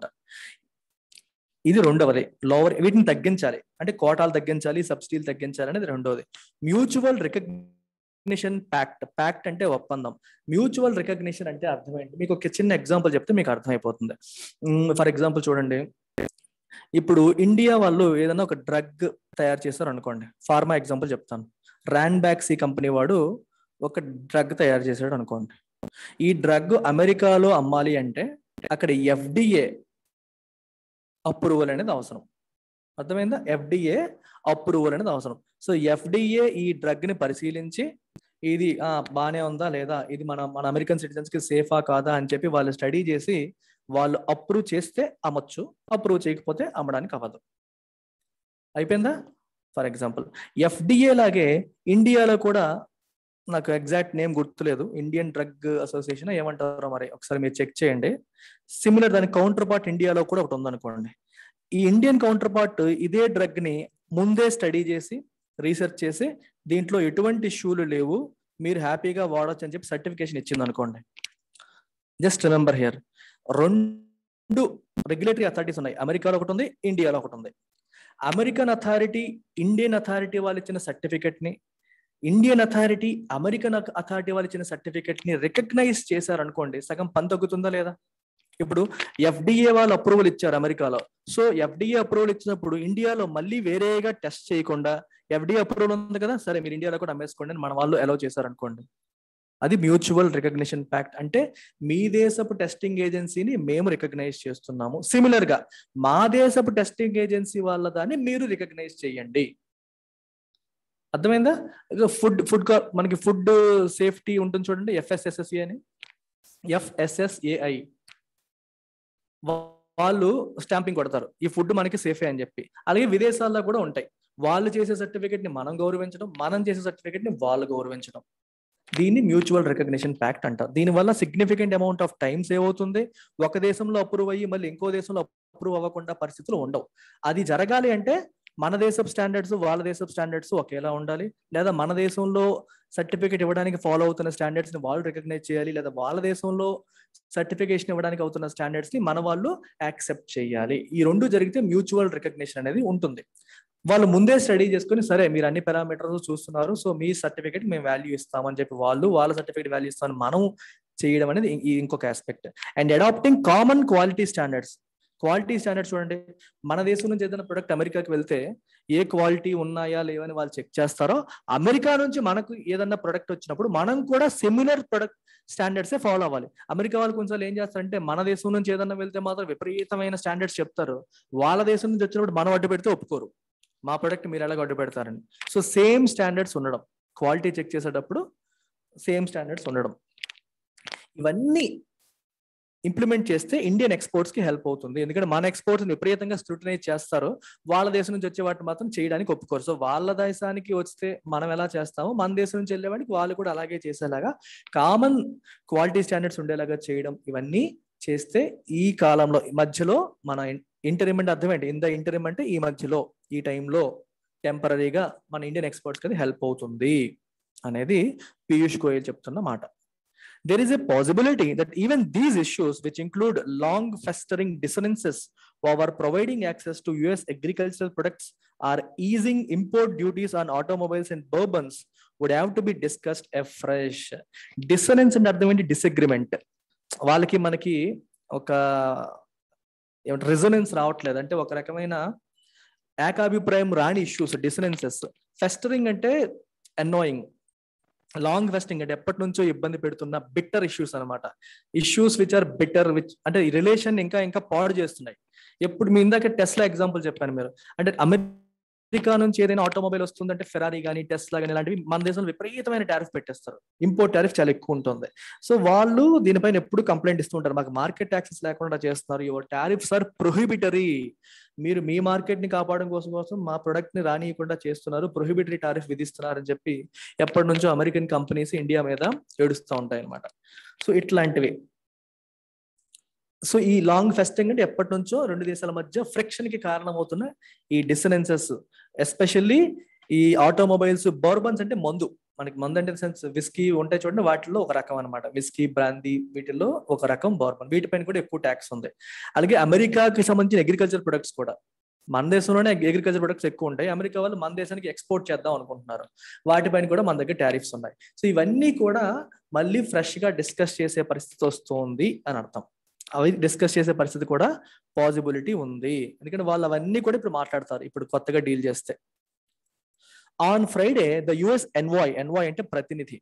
S1: ఇది రెండవది లోవర్ వీటిని తగ్గించాలి అంటే కోటాలు తగ్గించాలి సబ్సిడీలు తగ్గించాలి అనేది రెండవది మ్యూచువల్ రికగ్నిషన్ ప్యాక్ట్ ప్యాక్ట్ అంటే ఒప్పందం మ్యూచువల్ రికగ్నిషన్ అంటే అర్థం ఏంటి మీకు ఒక చిన్న ఎగ్జాంపుల్ చెప్తే మీకు అర్థమైపోతుంది ఫర్ ఎగ్జాంపుల్ చూడండి ఇప్పుడు ఇండియా వాళ్ళు ఏదైనా ఒక డ్రగ్ తయారు చేస్తారు అనుకోండి ఫార్మా ఎగ్జాంపుల్ చెప్తాను ర్యాన్ బ్యాక్సీ కంపెనీ వాడు ఒక డ్రగ్ తయారు చేశాడు అనుకోండి ఈ డ్రగ్ అమెరికాలో అమ్మాలి అంటే అక్కడ ఎఫ్డిఏ అప్రూవల్ అనేది అవసరం అర్థమైందా ఎఫ్డిఏ అప్రూవల్ అనేది అవసరం సో ఎఫ్డిఏ ఈ డ్రగ్ ని పరిశీలించి ఇది ఆ బానే ఉందా లేదా ఇది మన మన అమెరికన్ సిటిజన్స్ కి సేఫా కాదా అని చెప్పి వాళ్ళు స్టడీ చేసి వాళ్ళు అప్రూవ్ చేస్తే అమ్మొచ్చు అప్రూవ్ చేయకపోతే అమ్మడానికి అవ్వదు అయిపోయిందా ఫర్ ఎగ్జాంపుల్ ఎఫ్డిఏ లాగే ఇండియాలో కూడా నాకు ఎగ్జాక్ట్ నేమ్ గుర్తులేదు ఇండియన్ డ్రగ్ అసోసియేషన్ ఏమంటారో మరి ఒకసారి మీరు చెక్ చేయండి సిమిలర్ దాని కౌంటర్ పార్ట్ ఇండియాలో కూడా ఒకటి ఉందనుకోండి ఈ ఇండియన్ కౌంటర్ పార్ట్ ఇదే డ్రగ్ ని ముందే స్టడీ చేసి రీసెర్చ్ చేసి దీంట్లో ఎటువంటి ఇష్యూలు లేవు మీరు హ్యాపీగా వాడచ్చు అని చెప్పి సర్టిఫికేషన్ ఇచ్చింది అనుకోండి జస్ట్ రిమెంబర్ హియర్ రెండు రెగ్యులేటరీ అథారిటీస్ ఉన్నాయి అమెరికాలో ఒకటి ఉంది ఇండియాలో ఒకటి ఉంది అమెరికన్ అథారిటీ ఇండియన్ అథారిటీ వాళ్ళు ఇచ్చిన సర్టిఫికెట్ ని ఇండియన్ అథారిటీ అమెరికన్ అథారిటీ వాళ్ళు ఇచ్చిన సర్టిఫికెట్ ని రికగ్నైజ్ చేశారనుకోండి సగం పని తగ్గుతుందా లేదా ఇప్పుడు ఎఫ్డిఏ వాళ్ళు అప్రూవల్ ఇచ్చారు అమెరికాలో సో ఎఫ్డిఏ అప్రూవల్ ఇచ్చినప్పుడు ఇండియాలో మళ్ళీ వేరేగా టెస్ట్ చేయకుండా ఎఫ్డిఏ అప్రూవల్ ఉంది కదా సరే మీరు ఇండియాలో కూడా అమ్మేసుకోండి అని మన వాళ్ళు అలౌ చేశారనుకోండి అది మ్యూచువల్ రికగ్నిషన్ ప్యాక్ట్ అంటే మీ దేశపు టెస్టింగ్ ఏజెన్సీని మేము రికగ్నైజ్ చేస్తున్నాము సిమిలర్ గా మా దేశపు టెస్టింగ్ ఏజెన్సీ వాళ్ళ దాన్ని మీరు రికగ్నైజ్ చేయండి అర్థమైందా ఫుడ్ ఫుడ్ మనకి ఫుడ్ సేఫ్టీ ఉంటుంది చూడండి ఎఫ్ఎస్ఎస్ఎస్ఏ అని ఎఫ్ఎస్ఎస్ఏఐ వాళ్ళు స్టాంపింగ్ కొడతారు ఈ ఫుడ్ మనకి సేఫే అని చెప్పి అలాగే విదేశాల్లో కూడా ఉంటాయి వాళ్ళు చేసే సర్టిఫికేట్ ని మనం గౌరవించడం మనం చేసే సర్టిఫికేట్ ని వాళ్ళు గౌరవించడం దీన్ని మ్యూచువల్ రికగ్నిషన్ ప్యాక్ట్ అంటారు దీనివల్ల significant amount of time save అవుతుంది ఒక దేశంలో అప్రూవ్ అయ్యి మళ్ళీ ఇంకో దేశంలో అప్రూవ్ అవ్వకుండా పరిస్థితులు ఉండవు అది జరగాలి అంటే మన దేశపు స్టాండర్డ్స్ వాళ్ళ దేశపు స్టాండర్డ్స్ ఒకేలా ఉండాలి లేదా మన దేశంలో సర్టిఫికేట్ ఇవ్వడానికి ఫాలో అవుతున్న స్టాండర్డ్స్ ని వాళ్ళు రికగ్నైజ్ చేయాలి లేదా వాళ్ళ దేశంలో సర్టిఫికేషన్ ఇవ్వడానికి అవుతున్న స్టాండర్డ్స్ ని మన వాళ్ళు యాక్సెప్ట్ చేయాలి ఈ రెండు జరిగితే మ్యూచువల్ రికగ్నిషన్ అనేది ఉంటుంది వాళ్ళు ముందే స్టడీ చేసుకుని సరే మీరు అన్ని పారామీటర్స్ చూస్తున్నారు సో మీ సర్టిఫికేట్ మేము వాల్యూ ఇస్తామని చెప్పి వాళ్ళు వాళ్ళ సర్టిఫికేట్ వాల్యూ ఇస్తామని మనం చేయడం అనేది ఇంకొక aspect and adapting common quality standards quality standards చూడండి మన దేశం నుంచి ఏదైనా ప్రొడక్ట్ అమెరికాకి వెళ్తే ఏ క్వాలిటీ ఉన్నాయా లేవని వాళ్ళు చెక్ చేస్తారో అమెరికా నుంచి మనకు ఏదన్నా ప్రొడక్ట్ వచ్చినప్పుడు మనం కూడా సిమిలర్ ప్రొడక్ట్ స్టాండర్డ్సే ఫాలో అవ్వాలి అమెరికా వాళ్ళు కొంచెం ఏం చేస్తారంటే మన దేశం నుంచి ఏదన్నా వెళ్తే మాత్రం విపరీతమైన స్టాండర్డ్స్ చెప్తారు వాళ్ళ దేశం నుంచి వచ్చినప్పుడు మనం అడ్డు పెడితే ఒప్పుకోరు మా ప్రొడక్ట్ మీరు ఎలాగ అడ్డు పెడతారని సో సేమ్ స్టాండర్డ్స్ ఉండడం క్వాలిటీ చెక్ చేసేటప్పుడు సేమ్ స్టాండర్డ్స్ ఉండడం ఇవన్నీ ఇంప్లిమెంట్ చేస్తే ఇండియన్ ఎక్స్పోర్ట్స్ కి హెల్ప్ అవుతుంది ఎందుకంటే మన ఎక్స్పోర్ట్స్ విపరీతంగా స్క్రూటనైజ్ చేస్తారు వాళ్ళ దేశం నుంచి వచ్చే వాటిని మాత్రం చేయడానికి ఒప్పుకోరు సో వాళ్ళ దేశానికి వస్తే మనం ఎలా చేస్తామో మన దేశం నుంచి వెళ్ళేవాడికి వాళ్ళు కూడా అలాగే చేసేలాగా కామన్ క్వాలిటీ స్టాండర్డ్స్ ఉండేలాగా చేయడం ఇవన్నీ చేస్తే ఈ కాలంలో మధ్యలో మన ఇంటర్మ్ అంటే అర్థం ఏంటి ఇంత ఇంటర్మ్ అంటే ఈ మధ్యలో ఈ టైంలో టెంపరీగా మన ఇండియన్ ఎక్స్పోర్ట్స్ కి హెల్ప్ అవుతుంది అనేది పీయూష్ గోయల్ చెప్తున్న మాట there is a possibility that even these issues, which include long festering dissonances over providing access to US agricultural products or easing import duties on automobiles and bourbons, would have to be discussed afresh. Dissonance అంటే అర్థం ఏంటి డిసగ్రిమెంట్ వాళ్ళకి మనకి ఒక రిజనెన్స్ రావట్లేదు అంటే ఒక రకమైన ఏకాభిప్రాయం రాని ఇష్యూస్ డిసనెన్సెస్ ఫెస్టరింగ్ అంటే అన్నోయింగ్ లాంగ్ ఫెస్టింగ్ అంటే ఎప్పటి నుంచో ఇబ్బంది పెడుతున్న బిట్టర్ ఇష్యూస్ అనమాట issues which are bitter which అంటే ఈ రిలేషన్ ఇంకా ఇంకా పాడు చేస్తున్నాయి ఎప్పుడు మీ ఇందాక టెస్లా ఎగ్జాంపుల్ చెప్పాను మీరు అంటే అమెరికా నుంచి ఏదైనా ఆటోమొబైల్ వస్తుందంటే ఫెరారీ కానీ టెస్లా కానీ ఇలాంటివి మన దేశంలో విపరీతమైన టారిఫ్ పెట్టేస్తారు ఇంపోర్ట్ టారిఫ్ చాలా ఎక్కువ ఉంటుంది సో వాళ్ళు దీనిపైన ఎప్పుడు కంప్లైంట్ ఇస్తుంటారు మాకు మార్కెట్ ట్యాక్సెస్ లేకుండా చేస్తున్నారు యువర్ టారిఫ్స్ ఆర్ ప్రొహిబిటరీ మీరు మీ మార్కెట్ ని కాపాడడం కోసం కోసం మా ప్రొడక్ట్ ని రానియకుండా చేస్తున్నారు ప్రొహిబిటరీ టారిఫ్ విధిస్తున్నారు అని చెప్పి ఎప్పటి నుంచో అమెరికన్ కంపెనీస్ ఇండియా మీద ఏడుస్తూ ఉంటాయి అనమాట సో ఇట్లాంటివి సో ఈ లాంగ్ ఫెస్టింగ్ అంటే ఎప్పటి నుంచో రెండు దేశాల మధ్య ఫ్రిక్షన్ కి కారణమవుతున్న ఈ డిసనెన్సెస్ ఎస్పెషల్లీ ఈ ఆటోమొబైల్స్ బోర్బన్స్ అంటే మందు మనకి మందు అంటే సెన్స్ విస్కీ ఉంటాయి చూడండి వాటిలో ఒక రకం అనమాట విస్కీ బ్రాందీ వీటిల్లో ఒక రకం బోర్బన్ వీటిపైన కూడా ఎక్కువ ట్యాక్స్ ఉంది అలాగే అమెరికాకి సంబంధించిన అగ్రికల్చర్ ప్రొడక్ట్స్ కూడా మన దేశంలోనే అగ్రికల్చర్ ప్రొడక్ట్స్ ఎక్కువ ఉంటాయి అమెరికా వాళ్ళు మన దేశానికి ఎక్స్పోర్ట్ చేద్దాం అనుకుంటున్నారు వాటిపైన కూడా మన దగ్గర టారిఫ్స్ ఉన్నాయి సో ఇవన్నీ కూడా మళ్ళీ ఫ్రెష్ గా డిస్కస్ చేసే పరిస్థితి వస్తుంది అని అర్థం అవి డిస్కస్ చేసే పరిస్థితి కూడా పాసిబిలిటీ ఉంది ఎందుకంటే వాళ్ళు అవన్నీ కూడా ఇప్పుడు మాట్లాడతారు ఇప్పుడు కొత్తగా డీల్ చేస్తే on Friday the US envoy envoy అంటే ప్రతినిధి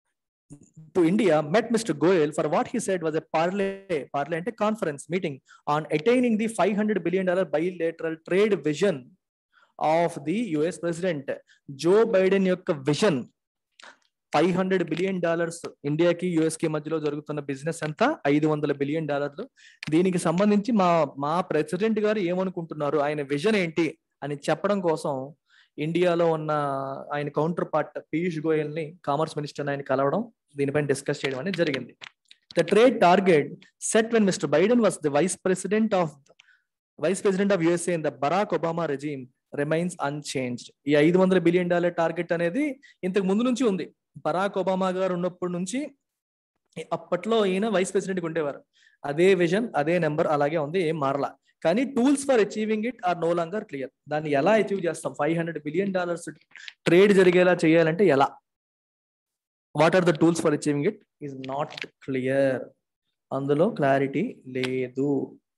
S1: to India met mister Goyal for what he said was a parley parley అంటే conference meeting on attaining the five hundred billion dollar bilateral trade vision of the US president Joe Biden యొక్క vision five hundred billion dollars ఇండియాకి యుఎస్ కి మధ్యలో జరుగుతున్న బిజినెస్ అంతా ఐదు వందల బిలియన్ డాలర్లు దీనికి సంబంధించి మా మా ప్రెసిడెంట్ గారు ఏమనుకుంటున్నారు ఆయన విజన్ ఏంటి అని చెప్పడం కోసం ఇండియాలో ఉన్న ఆయన కౌంటర్ పార్ట్ పీయూష్ గోయల్ ని కామర్స్ మినిస్టర్ ఆయన కలవడం దీనిపైన డిస్కస్ చేయడం అనేది జరిగింది the trade target set when mister Biden was the vice president of vice president of USA in the Barack Obama regime remains unchanged ఈ ఐదు వందల బిలియన్ డాలర్ టార్గెట్ అనేది ఇంతకు ముందు నుంచి ఉంది బరాక్ ఒబామా గారు ఉన్నప్పటి నుంచి అప్పట్లో ఈయన వైస్ ప్రెసిడెంట్ ఉండేవారు అదే విజన్ అదే నెంబర్ అలాగే ఉంది ఏం మారలా కానీ tools for achieving it are no longer clear దాన్ని ఎలా అచీవ్ చేస్తాం five hundred billion dollars trade జరిగేలా చేయాలంటే ఎలా what are the tools for achieving it is not clear అందులో క్లారిటీ లేదు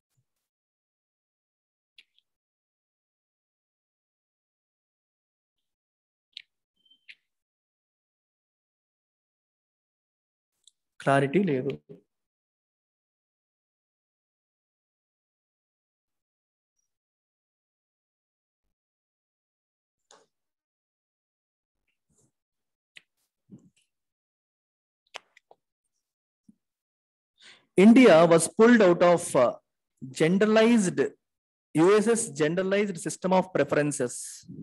S1: క్లారిటీ లేదు India was pulled out of uh, generalized USS generalized system of preferences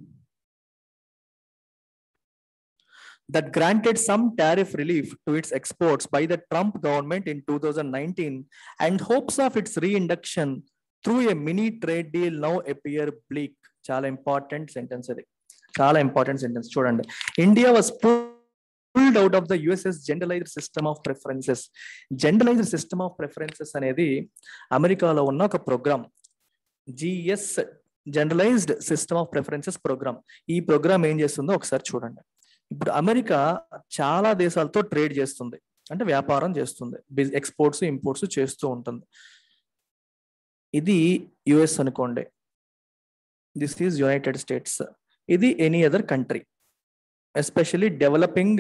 S1: that granted some tariff relief to its exports by the Trump government in 2019 and hopes of its reinduction through a mini trade deal now appear bleak. చాలా ఇంపార్టెంట్ సెంటెన్స్ అది చాలా ఇంపార్టెంట్ సెంటెన్స్ చూడండి India was pulled out of the US's generalised system of preferences generalised system of preferences అనేది అమెరికాలో ఉన్న ఒక programme GS generalised system of preferences programme ఈ ప్రోగ్రామ్ ఏం చేస్తుందో ఒకసారి చూడండి ఇప్పుడు అమెరికా చాలా దేశాలతో ట్రేడ్ చేస్తుంది అంటే వ్యాపారం చేస్తుంది ఎక్స్పోర్ట్స్ ఇంపోర్ట్స్ చేస్తూ ఉంటుంది ఇది యుఎస్ అనుకోండి దిస్ ఈజ్ యునైటెడ్ స్టేట్స్ ఇది any other country especially developing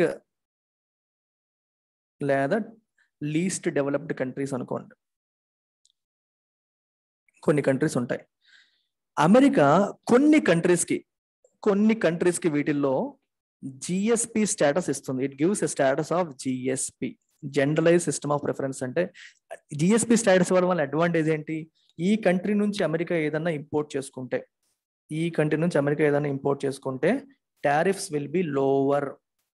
S1: లేదా లీస్ట్ డెవలప్డ్ కంట్రీస్ అనుకోండి కొన్ని కంట్రీస్ ఉంటాయి అమెరికా కొన్ని కంట్రీస్కి కొన్ని కంట్రీస్కి వీటిల్లో జిఎస్పి స్టేటస్ ఇస్తుంది it gives a status of GSP generalise system of preference అంటే జిఎస్పి స్టాటస్ ఇవ్వడం వల్ల అడ్వాంటేజ్ ఏంటి ఈ కంట్రీ నుంచి అమెరికా ఏదన్నా ఇంపోర్ట్ చేసుకుంటే ఈ కంట్రీ నుంచి అమెరికా ఏదైనా ఇంపోర్ట్ చేసుకుంటే tariffs will be lower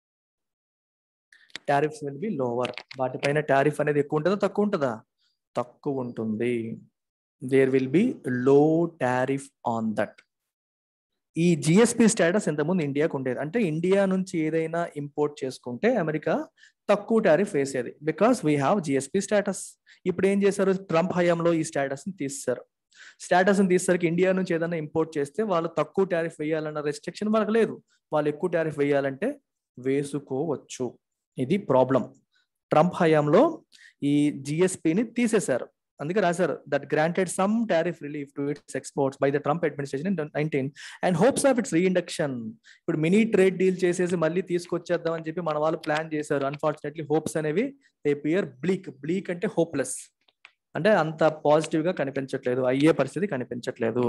S1: tariffs will be lower వాటిపైన టారిఫ్ అనేది ఎక్కువ ఉంటుందా తక్కువ ఉంటుందా తక్కువ ఉంటుంది there will be low tariff on that ఈ జిఎస్పి స్టేటస్ ఇంతకుముందు ఇండియాకు ఉండేది అంటే ఇండియా నుంచి ఏదైనా ఇంపోర్ట్ చేసుకుంటే అమెరికా తక్కువ టారిఫ్ వేసేది because we have GSP status ఇప్పుడు ఏం చేశారు ట్రంప్ హయాంలో ఈ స్టేటస్ ని తీస్తారు స్టేటస్ ని తీసేసరికి ఇండియా నుంచి ఏదైనా ఇంపోర్ట్ చేస్తే వాళ్ళు తక్కువ టారిఫ్ వేయాలన్న రెస్ట్రిక్షన్ వాళ్ళకి లేదు వాళ్ళు ఎక్కువ టారిఫ్ వేయాలంటే వేసుకోవచ్చు ఇది ప్రాబ్లం ట్రంప్ హయాంలో ఈ జిఎస్పిని తీసేశారు అందుకే రాశారు that granted some tariff relief to its exports by the Trump administration nineteen and hopes of its reinduction ఇప్పుడు మినీ ట్రేడ్ డీల్ చేసేసి మళ్ళీ తీసుకొచ్చేద్దాం అని చెప్పి మన వాళ్ళు ప్లాన్ చేశారు అన్ఫార్చునేట్లీ హోప్స్ అనేవి దే పియర్ బ్లీక్ బ్లీక్ అంటే హోప్లెస్ అంటే అంత పాజిటివ్ గా కనిపించట్లేదు అయ్యే పరిస్థితి కనిపించట్లేదు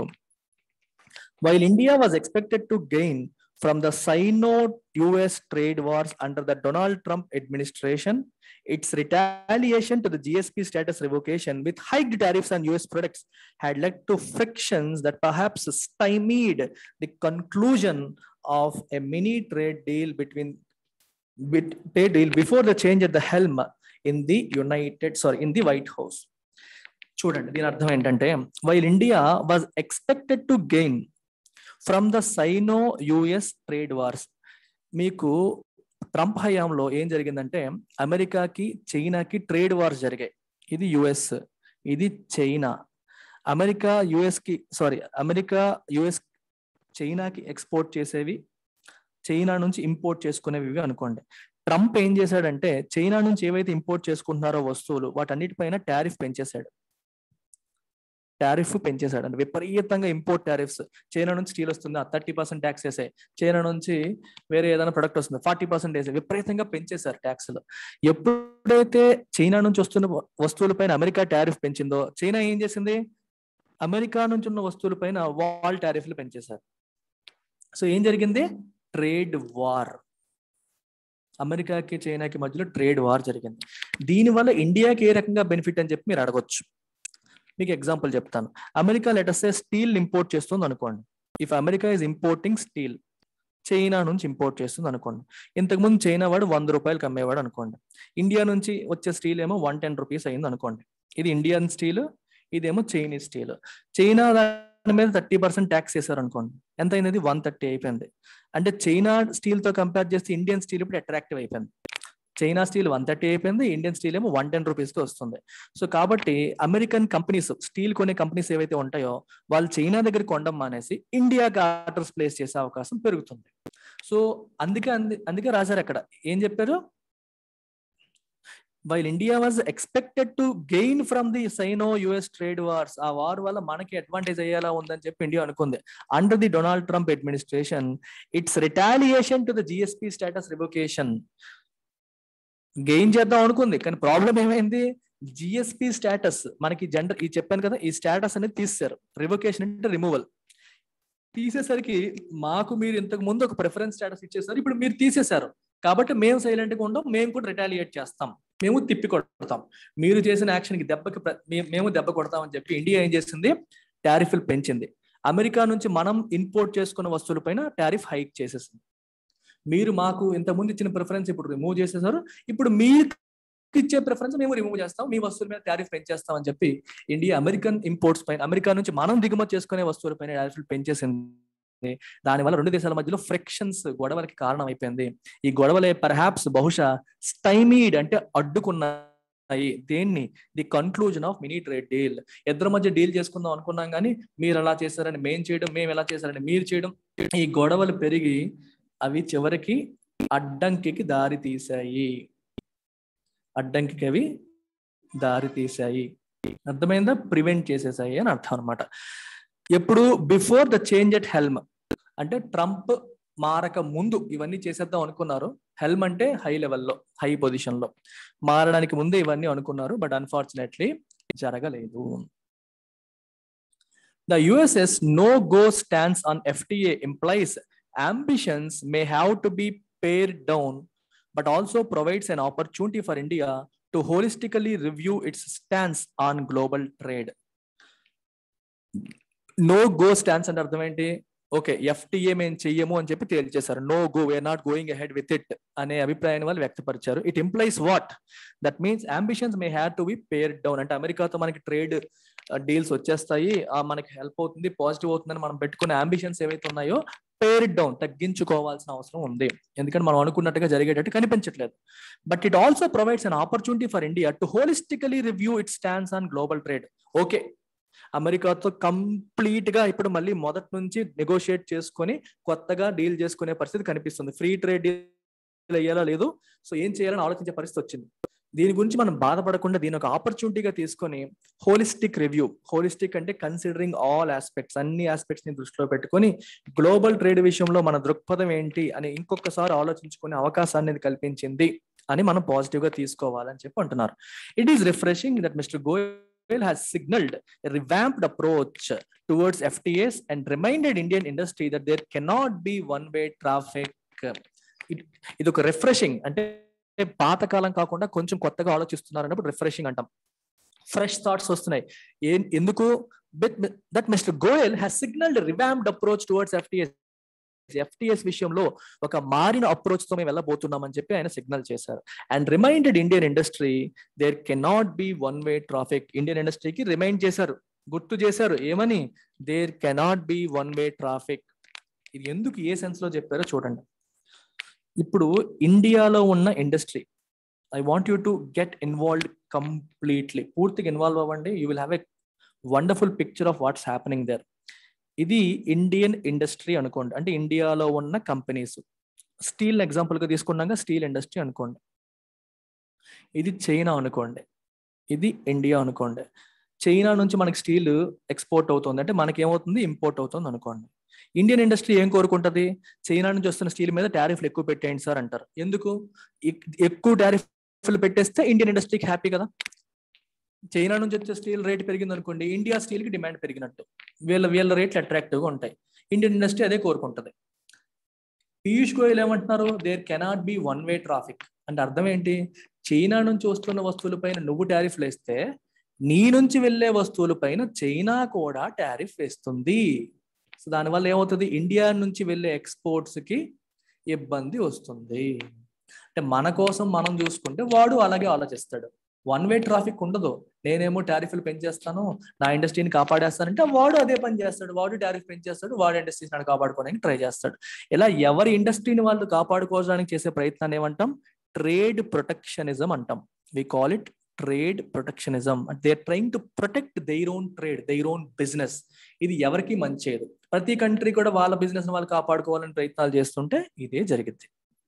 S1: while India was expected to gain from the Sino US trade wars under the Donald Trump administration, its retaliation to the GSP status revocation with hiked tariffs on US products had led to frictions that perhaps stymied the conclusion of a mini trade deal between bit- trade deal before the change at the helm in the United, sorry, in the White House. చూడండి దీని అర్థం ఏంటంటే while India was expected to gain from the Sino US trade wars మీకు ట్రంప్ హయాంలో ఏం జరిగిందంటే అమెరికాకి చైనాకి ట్రేడ్ వార్స్ జరిగాయి ఇది యుఎస్ ఇది చైనా అమెరికా యుఎస్ కి సారీ అమెరికా యుఎస్ చైనాకి ఎక్స్పోర్ట్ చేసేవి చైనా నుంచి ఇంపోర్ట్ చేసుకునేవి అనుకోండి ట్రంప్ ఏం చేశాడంటే చైనా నుంచి ఏవైతే ఇంపోర్ట్ చేసుకుంటున్నారో వస్తువులు వాటన్నిటిపైన టారిఫ్ పెంచేశాడు టారిఫ్ పెంచేశాడు అంటే విపరీతంగా ఇంపోర్ట్ టారిఫ్స్ చైనా నుంచి స్టీల్ వస్తుంది థర్టీ పర్సెంట్ ట్యాక్స్ వేసాయి చైనా నుంచి వేరే ఏదైనా ప్రొడక్ట్ వస్తుంది ఫార్టీ పర్సెంట్ వేసాయి విపరీతంగా పెంచేశారు ట్యాక్స్లు ఎప్పుడైతే చైనా నుంచి వస్తున్న వస్తువులపైన అమెరికా టారిఫ్ పెంచిందో చైనా ఏం చేసింది అమెరికా నుంచి ఉన్న వస్తువులపైన వాల్ టారిఫ్లు పెంచేశారు సో ఏం జరిగింది ట్రేడ్ వార్ అమెరికాకి చైనాకి మధ్యలో ట్రేడ్ వార్ జరిగింది దీనివల్ల ఇండియాకి ఏ రకంగా బెనిఫిట్ అని చెప్పి మీరు అడగొచ్చు మీకు ఎగ్జాంపుల్ చెప్తాను అమెరికా లెటర్సే స్టీల్ ఇంపోర్ట్ చేస్తుంది అనుకోండి if America is importing steel China నుంచి ఇంపోర్ట్ చేస్తుంది అనుకోండి ఇంతకుముందు చైనా వాడు వంద రూపాయలకి అమ్మేవాడు అనుకోండి ఇండియా నుంచి వచ్చే స్టీల్ ఏమో వన్ టెన్ రూపీస్ అయింది అనుకోండి ఇది ఇండియన్ స్టీల్ ఇదేమో చైనీస్ స్టీల్ చైనా దాని మీద థర్టీ పర్సెంట్ ట్యాక్స్ వేసారు అనుకోండి ఎంత అయింది వన్ థర్టీ అయిపోయింది అంటే చైనా స్టీల్ తో కంపేర్ చేస్తే ఇండియన్ స్టీల్ ఇప్పుడు అట్రాక్టివ్ అయిపోయింది చైనా స్టీల్ వన్ థర్టీ అయిపోయింది ఇండియన్ స్టీల్ ఏమో వన్ టెన్ రూపీస్కి వస్తుంది సో కాబట్టి అమెరికన్ కంపెనీస్ స్టీల్ కొనే కంపెనీస్ ఏవైతే ఉంటాయో వాళ్ళు చైనా దగ్గర కొండం మానేసి ఇండియాకి ఆర్డర్స్ ప్లేస్ చేసే అవకాశం పెరుగుతుంది సో అందుకే అందుకే రాశారు అక్కడ ఏం చెప్పారు while India was expected to gain from the Sino US trade wars ఆ వార్ వల్ల మనకి అడ్వాంటేజ్ అయ్యేలా ఉందని చెప్పి ఇండియా అనుకుంది under the Donald Trump administration its retaliation to the GSP status revocation gain చేద్దాం అనుకుంది కానీ ప్రాబ్లం ఏమైంది జిఎస్పి స్టేటస్ మనకి జెండర్ ఈ చెప్పాను కదా ఈ స్టేటస్ అనేది తీసేశారు రివోకేషన్ అంటే రిమూవల్ తీసేసరికి మాకు మీరు ఇంతకు ముందు ఒక ప్రిఫరెన్స్ స్టేటస్ ఇచ్చేసారు ఇప్పుడు మీరు తీసేశారు కాబట్టి మేము సైలెంట్ గా ఉండం మేము కూడా రిటాలియేట్ చేస్తాం మేము తిప్పి కొడతాం మీరు చేసిన యాక్షన్కి దెబ్బకి మేము దెబ్బ కొడతామని చెప్పి ఇండియా ఏం చేసింది టారిఫ్లు పెంచింది అమెరికా నుంచి మనం ఇంపోర్ట్ చేసుకున్న వస్తువులపైన టారిఫ్ హైక్ చేసేసింది మీరు మాకు ఇంతకుముందు ఇచ్చిన ప్రిఫరెన్స్ ఇప్పుడు రిమూవ్ చేసేసారు ఇప్పుడు మీరు ఇచ్చే ప్రిఫరెన్స్ మేము రిమూవ్ చేస్తాం మీ వస్తువుల మీద టారిఫ్ పెంచేస్తాం అని చెప్పి ఇండియా అమెరికన్ ఇంపోర్ట్స్ పైన అమెరికా నుంచి మనం దిగుమతి చేసుకునే వస్తువుల పైన టారిఫ్లు పెంచేసింది దానివల్ల రెండు దేశాల మధ్యలో ఫ్రిక్షన్స్ గొడవలకి కారణం అయిపోయింది ఈ గొడవలే పర్హాప్స్ బహుశా స్టైమీడ్ అంటే అడ్డుకున్నాయి దేన్ని the conclusion of mini trade deal ఇద్దరి మధ్య డీల్ చేసుకుందాం అనుకున్నాం కానీ మీరు అలా చేశారని మేము చేయడం మేము ఎలా చేశారని మీరు చేయడం ఈ గొడవలు పెరిగి అవి చివరికి అడ్డంకికి దారి తీశాయి అడ్డంకికి అవి దారి తీశాయి అర్థమైందా ప్రివెంట్ చేసేసాయి అని అర్థం అనమాట ఎప్పుడు before the change at helm అంటే ట్రంప్ మారక ముందు ఇవన్నీ చేసేద్దాం అనుకున్నారు హెల్మ్ అంటే హై లెవెల్లో హై పొజిషన్ లో మారడానికి ముందే ఇవన్నీ అనుకున్నారు బట్ అన్ఫార్చునేట్లీ జరగలేదు the US's no go stands on FTA implies ambitions may have to be pared down but also provides an opportunity for India to holistically review its stance on global trade. No go stance అంటే అర్థం ఏంటి ఓకే ఎఫ్టీఏ మేము చెయ్యము అని చెప్పి తేల్చేశారు no go we're not going ahead with it అనే అభిప్రాయాన్ని వాళ్ళు వ్యక్తపరిచారు it implies what that means ambitions may have to be pared down అంటే అమెరికాతో మనకి ట్రేడ్ డీల్స్ వచ్చేస్తాయి మనకి హెల్ప్ అవుతుంది పాజిటివ్ అవుతుందని మనం పెట్టుకునే అంబిషన్స్ ఏవైతే ఉన్నాయో పేర్ డౌన్ తగ్గించుకోవాల్సిన అవసరం ఉంది ఎందుకంటే మనం అనుకున్నట్టుగా జరిగేటట్టు కనిపించట్లేదు but it also provides an opportunity for India to holistically review it stands on global trade okay అమెరికాతో కంప్లీట్ గా ఇప్పుడు మళ్ళీ మొదటి నుంచి నెగోషియేట్ చేసుకొని కొత్తగా డీల్ చేసుకునే పరిస్థితి కనిపిస్తుంది ఫ్రీ ట్రేడ్ డీల్ అయ్యేలా లేదు సో ఏం చేయాలని ఆలోచించే పరిస్థితి వచ్చింది దీని గురించి మనం బాధపడకుండా దీని ఒక ఆపర్చునిటీగా తీసుకొని హోలిస్టిక్ రివ్యూ హోలిస్టిక్ అంటే కన్సిడరింగ్ ఆల్ ఆస్పెక్ట్స్ అన్ని ఆస్పెక్ట్స్ ని దృష్టిలో పెట్టుకొని గ్లోబల్ ట్రేడ్ విషయంలో మన దృక్పథం ఏంటి అని ఇంకొకసారి ఆలోచించుకునే అవకాశాన్ని ఇది కల్పించింది అని మనం పాజిటివ్ గా తీసుకోవాలని చెప్పి అంటున్నారు it is refreshing that mister Goyal has signaled a revamped approach towards FTAs and reminded Indian industry that there cannot be one-way traffic. ఇది ఒక రిఫ్రెషింగ్ అంటే పాతకాలం కాకుండా కొంచెం కొత్తగా ఆలోచిస్తున్నారు అన్నప్పుడు రిఫ్రెషింగ్ అంటాం ఫ్రెష్ థాట్స్ వస్తున్నాయి ఎందుకు that mister Goyal has signalled revamped approach towards FTAs FTAs విషయంలో ఒక మారిన అప్రోచ్ తో మేము వెళ్ళబోతున్నామని చెప్పి ఆయన సిగ్నల్ చేశారు and reminded Indian industry there cannot be one way traffic Indian ఇండస్ట్రీకి రిమైండ్ చేశారు గుర్తు చేశారు ఏమని there cannot be one way traffic ఇది ఎందుకు ఏ సెన్స్ లో చెప్పారో చూడండి ఇప్పుడు ఇండియాలో ఉన్న industry I want you to get involved completely పూర్తిగా ఇన్వాల్వ్ అవ్వండి you will have a wonderful picture of what's happening there ఇది ఇండియన్ ఇండస్ట్రీ అనుకోండి అంటే ఇండియాలో ఉన్న కంపెనీస్ స్టీల్ ఎగ్జాంపుల్ గా తీసుకున్నాక స్టీల్ ఇండస్ట్రీ అనుకోండి ఇది చైనా అనుకోండి ఇది ఇండియా అనుకోండి చైనా నుంచి మనకి స్టీల్ ఎక్స్పోర్ట్ అవుతుంది అంటే మనకి ఏమవుతుంది ఇంపోర్ట్ అవుతుంది అనుకోండి ఇండియన్ ఇండస్ట్రీ ఏం కోరుకుంటది చైనా నుంచి వస్తున్న స్టీల్ మీద టారిఫ్లు ఎక్కువ పెట్టేయండి సార్ అంటారు ఎందుకు ఎక్కువ టారిఫ్లు పెట్టేస్తే ఇండియన్ ఇండస్ట్రీకి హ్యాపీ కదా చైనా నుంచి వచ్చే స్టీల్ రేట్ పెరిగింది అనుకోండి ఇండియా స్టీల్ కి డిమాండ్ పెరిగినట్టు వీళ్ళ వీళ్ళ రేట్లు అట్రాక్టివ్ గా ఉంటాయి ఇండియన్ ఇండస్ట్రీ అదే కోరుకుంటది పీయూష్ గోయల్ ఏమంటున్నారు there cannot be one way traffic అంటే అర్థం ఏంటి చైనా నుంచి వస్తున్న వస్తువులపైన నువ్వు టారిఫ్ వేస్తే నీ నుంచి వెళ్లే వస్తువులపైన చైనా కూడా టారిఫ్ వేస్తుంది సో దానివల్ల ఏమవుతుంది ఇండియా నుంచి వెళ్ళే ఎక్స్పోర్ట్స్ కి ఇబ్బంది వస్తుంది అంటే మన కోసం మనం చూసుకుంటే వాడు అలాగే ఆలోచిస్తాడు వన్ వే ట్రాఫిక్ ఉండదు నేనేమో టారిఫ్లు పెంచేస్తాను నా ఇండస్ట్రీని కాపాడేస్తానంటే వాడు అదే పని చేస్తాడు వాడు టారిఫ్ పెంచేస్తాడు వాడు ఇండస్ట్రీస్ నన్ను కాపాడుకోవడానికి ట్రై చేస్తాడు ఇలా ఎవరి ఇండస్ట్రీని వాళ్ళు కాపాడుకోవడానికి చేసే ప్రయత్నాన్ని ఏమంటాం ట్రేడ్ ప్రొటెక్షనిజం అంటాం we call it trade protectionism they are trying to protect their own trade their own business ఇది ఎవరికి మంచిది ప్రతి కంట్రీ కూడా వాళ్ళ బిజినెస్ వాళ్ళు కాపాడుకోవాలని ప్రయత్నాలు చేస్తుంటే ఇదే జరిగింది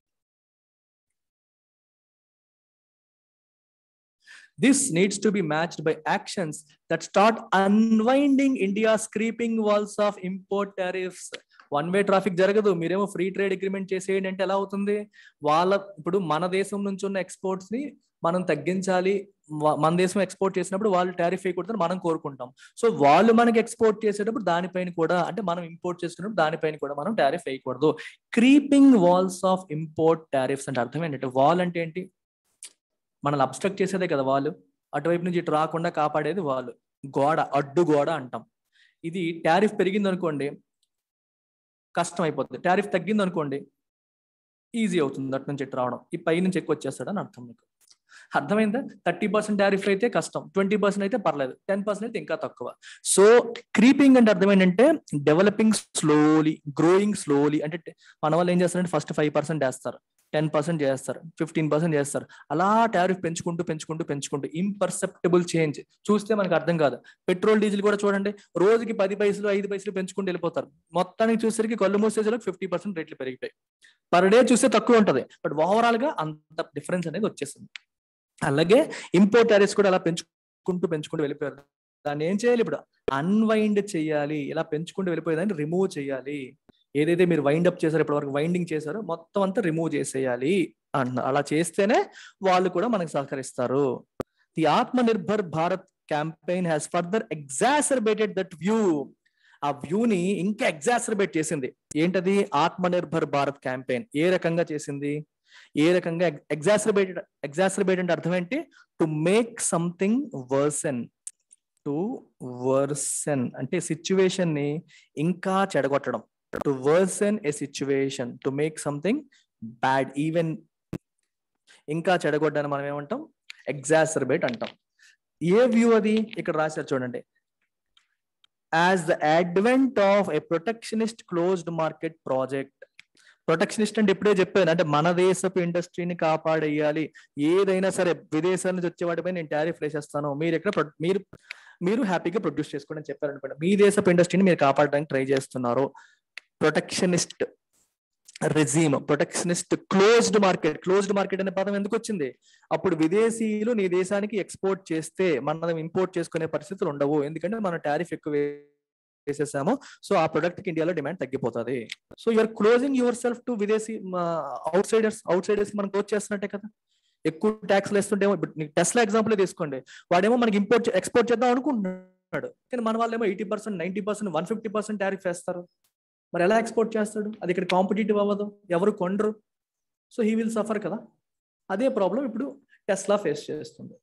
S1: This needs to be matched by actions that start unwinding India's creeping walls of import tariffs. One way traffic జరగదు మీరేమో ఫ్రీ ట్రేడ్ అగ్రిమెంట్ చేసేయండి అంటే ఎలా అవుతుంది వాళ్ళ ఇప్పుడు మన దేశం నుంచి ఉన్న ఎక్స్పోర్ట్స్ ని మనం తగ్గించాలి మన దేశం ఎక్స్పోర్ట్ చేసినప్పుడు వాళ్ళు టారిఫ్ వేయకూడదని మనం కోరుకుంటాం సో వాళ్ళు మనకి ఎక్స్పోర్ట్ చేసేటప్పుడు దానిపైన కూడా అంటే మనం ఇంపోర్ట్ చేసుకున్నప్పుడు దానిపైన కూడా మనం టారిఫ్ వేయకూడదు creeping walls of import tariffs అంటే అర్థం ఏంటంటే వాల్ అంటే ఏంటి మనల్ని అబ్స్ట్రక్ట్ చేసేదే కదా వాళ్ళు అటువైపు నుంచి ఇటు రాకుండా కాపాడేది వాళ్ళు గోడ అడ్డు గోడ అంటాం ఇది టారిఫ్ పెరిగింది అనుకోండి కష్టం అయిపోతుంది టారిఫ్ తగ్గింది అనుకోండి ఈజీ అవుతుంది అటు నుంచి ఇటు రావడం ఈ పై నుంచి ఎక్కువ వచ్చేస్తాడని అర్థం మీకు అర్థమైందా థర్టీ పర్సెంట్ టారిఫ్ అయితే కష్టం ట్వంటీ పర్సెంట్ అయితే పర్లేదు టెన్ పర్సెంట్ అయితే ఇంకా తక్కువ సో క్రీపింగ్ అంటే అర్థం ఏంటంటే డెవలపింగ్ స్లోలీ గ్రోయింగ్ స్లోలీ అంటే మన వాళ్ళు ఏం చేస్తారంటే ఫస్ట్ ఫైవ్ పర్సెంట్ వేస్తారు టెన్ పర్సెంట్ చేస్తారు ఫిఫ్టీన్ పర్సెంట్ చేస్తారు అలా టారిఫ్ పెంచుకుంటూ పెంచుకుంటూ పెంచుకుంటూ ఇంపర్సెప్టబుల్ చేంజ్ చూస్తే మనకు అర్థం కాదు పెట్రోల్ డీజిల్ కూడా చూడండి రోజుకి పది పైసలు ఐదు పైసలు పెంచుకుంటూ వెళ్ళిపోతారు మొత్తానికి చూసేసరికి కళ్ళు మూసేసరికి ఫిఫ్టీ పర్సెంట్ రేట్లు పెరిగిపోయి పర్ డే చూస్తే తక్కువ ఉంటుంది బట్ ఓవరాల్ గా అంత డిఫరెన్స్ అనేది వచ్చేసింది అలాగే ఇంపోర్ట్ టారిఫ్స్ కూడా అలా పెంచుకుంటూ పెంచుకుంటూ వెళ్ళిపోయారు దాన్ని ఏం చేయాలి ఇప్పుడు అన్వైండ్ చేయాలి ఇలా పెంచుకుంటూ వెళ్ళిపోయేదాన్ని రిమూవ్ చేయాలి ఏదైతే మీరు వైండ్ అప్ చేశారో ఇప్పటి వరకు వైండింగ్ చేశారో మొత్తం అంతా రిమూవ్ చేసేయాలి అంటున్నారు అలా చేస్తేనే వాళ్ళు కూడా మనకు సహకరిస్తారు the Atma Nirbhar Bharat campaign has further exacerbated that view ఆ వ్యూని ఇంకా ఎగ్జాసర్బేట్ చేసింది ఏంటది ఆత్మ నిర్భర్ భారత్ క్యాంపెయిన్ ఏ రకంగా చేసింది ఏ రకంగా ఎగ్జాసర్బేటెడ్ ఎగ్జాసర్బేట్ అంటే అర్థం ఏంటి to make something worsen to worsen అంటే సిచ్యువేషన్ ని ఇంకా చెడగొట్టడం to worsen a situation to make something bad even ఇంకా చెడగొట్టని మనం ఏమంటాం ఎగ్జాసర్బేట్ అంటాం ఏ వ్యూ అది ఇక్కడ రాశారు చూడండి as the advent of a protectionist closed market project protectionist అంటే ఇప్పుడే చెప్పాను అంటే మన దేశపు ఇండస్ట్రీని కాపాడేయాలి ఏదైనా సరే విదేశాల నుంచి వచ్చే వాటిపై నేను టారిఫ్ వేసేస్తాను మీరు ఎక్కడ ప్రొ- మీరు మీరు హ్యాపీగా ప్రొడ్యూస్ చేసుకోండి అని చెప్పారు అనుకోండి మీ దేశపు ఇండస్ట్రీని మీరు కాపాడడానికి ట్రై చేస్తున్నారు protectionist regime protectionist closed market closed market అనే పదం ఎందుకు వచ్చింది అప్పుడు విదేశీయులు నీ దేశానికి ఎక్స్పోర్ట్ చేస్తే మనం ఇంపోర్ట్ చేసుకునే పరిస్థితులు ఉండవు ఎందుకంటే మనం టారిఫ్ ఎక్కువ వేసేసాము సో ఆ ప్రొడక్ట్ కి ఇండియాలో డిమాండ్ తగ్గిపోతుంది so you're closing yourself to విదేశీ అవుట్ సైడర్స్ అవుట్ సైడర్స్ మనం క్లోజ్ చేస్తున్నట్టే కదా ఎక్కువ ట్యాక్స్లు వేస్తుంటేమో టెస్లా ఎగ్జాంపుల్ తీసుకోండి వాడేమో మనకి ఇంపోర్ట్ ఎక్స్పోర్ట్ చేద్దాం అనుకుంటున్నాడు కానీ మన వాళ్ళేమో eighty percent ninety percent one fifty percent tariff వేస్తారు మరి ఎలా ఎక్స్పోర్ట్ చేస్తాడు అది ఇక్కడ కాంపిటేటివ్ అవ్వదు ఎవరు కొండరు సో హీ విల్ సఫర్ కదా అదే ప్రాబ్లం ఇప్పుడు టెస్లా ఫేస్ చేస్తుంది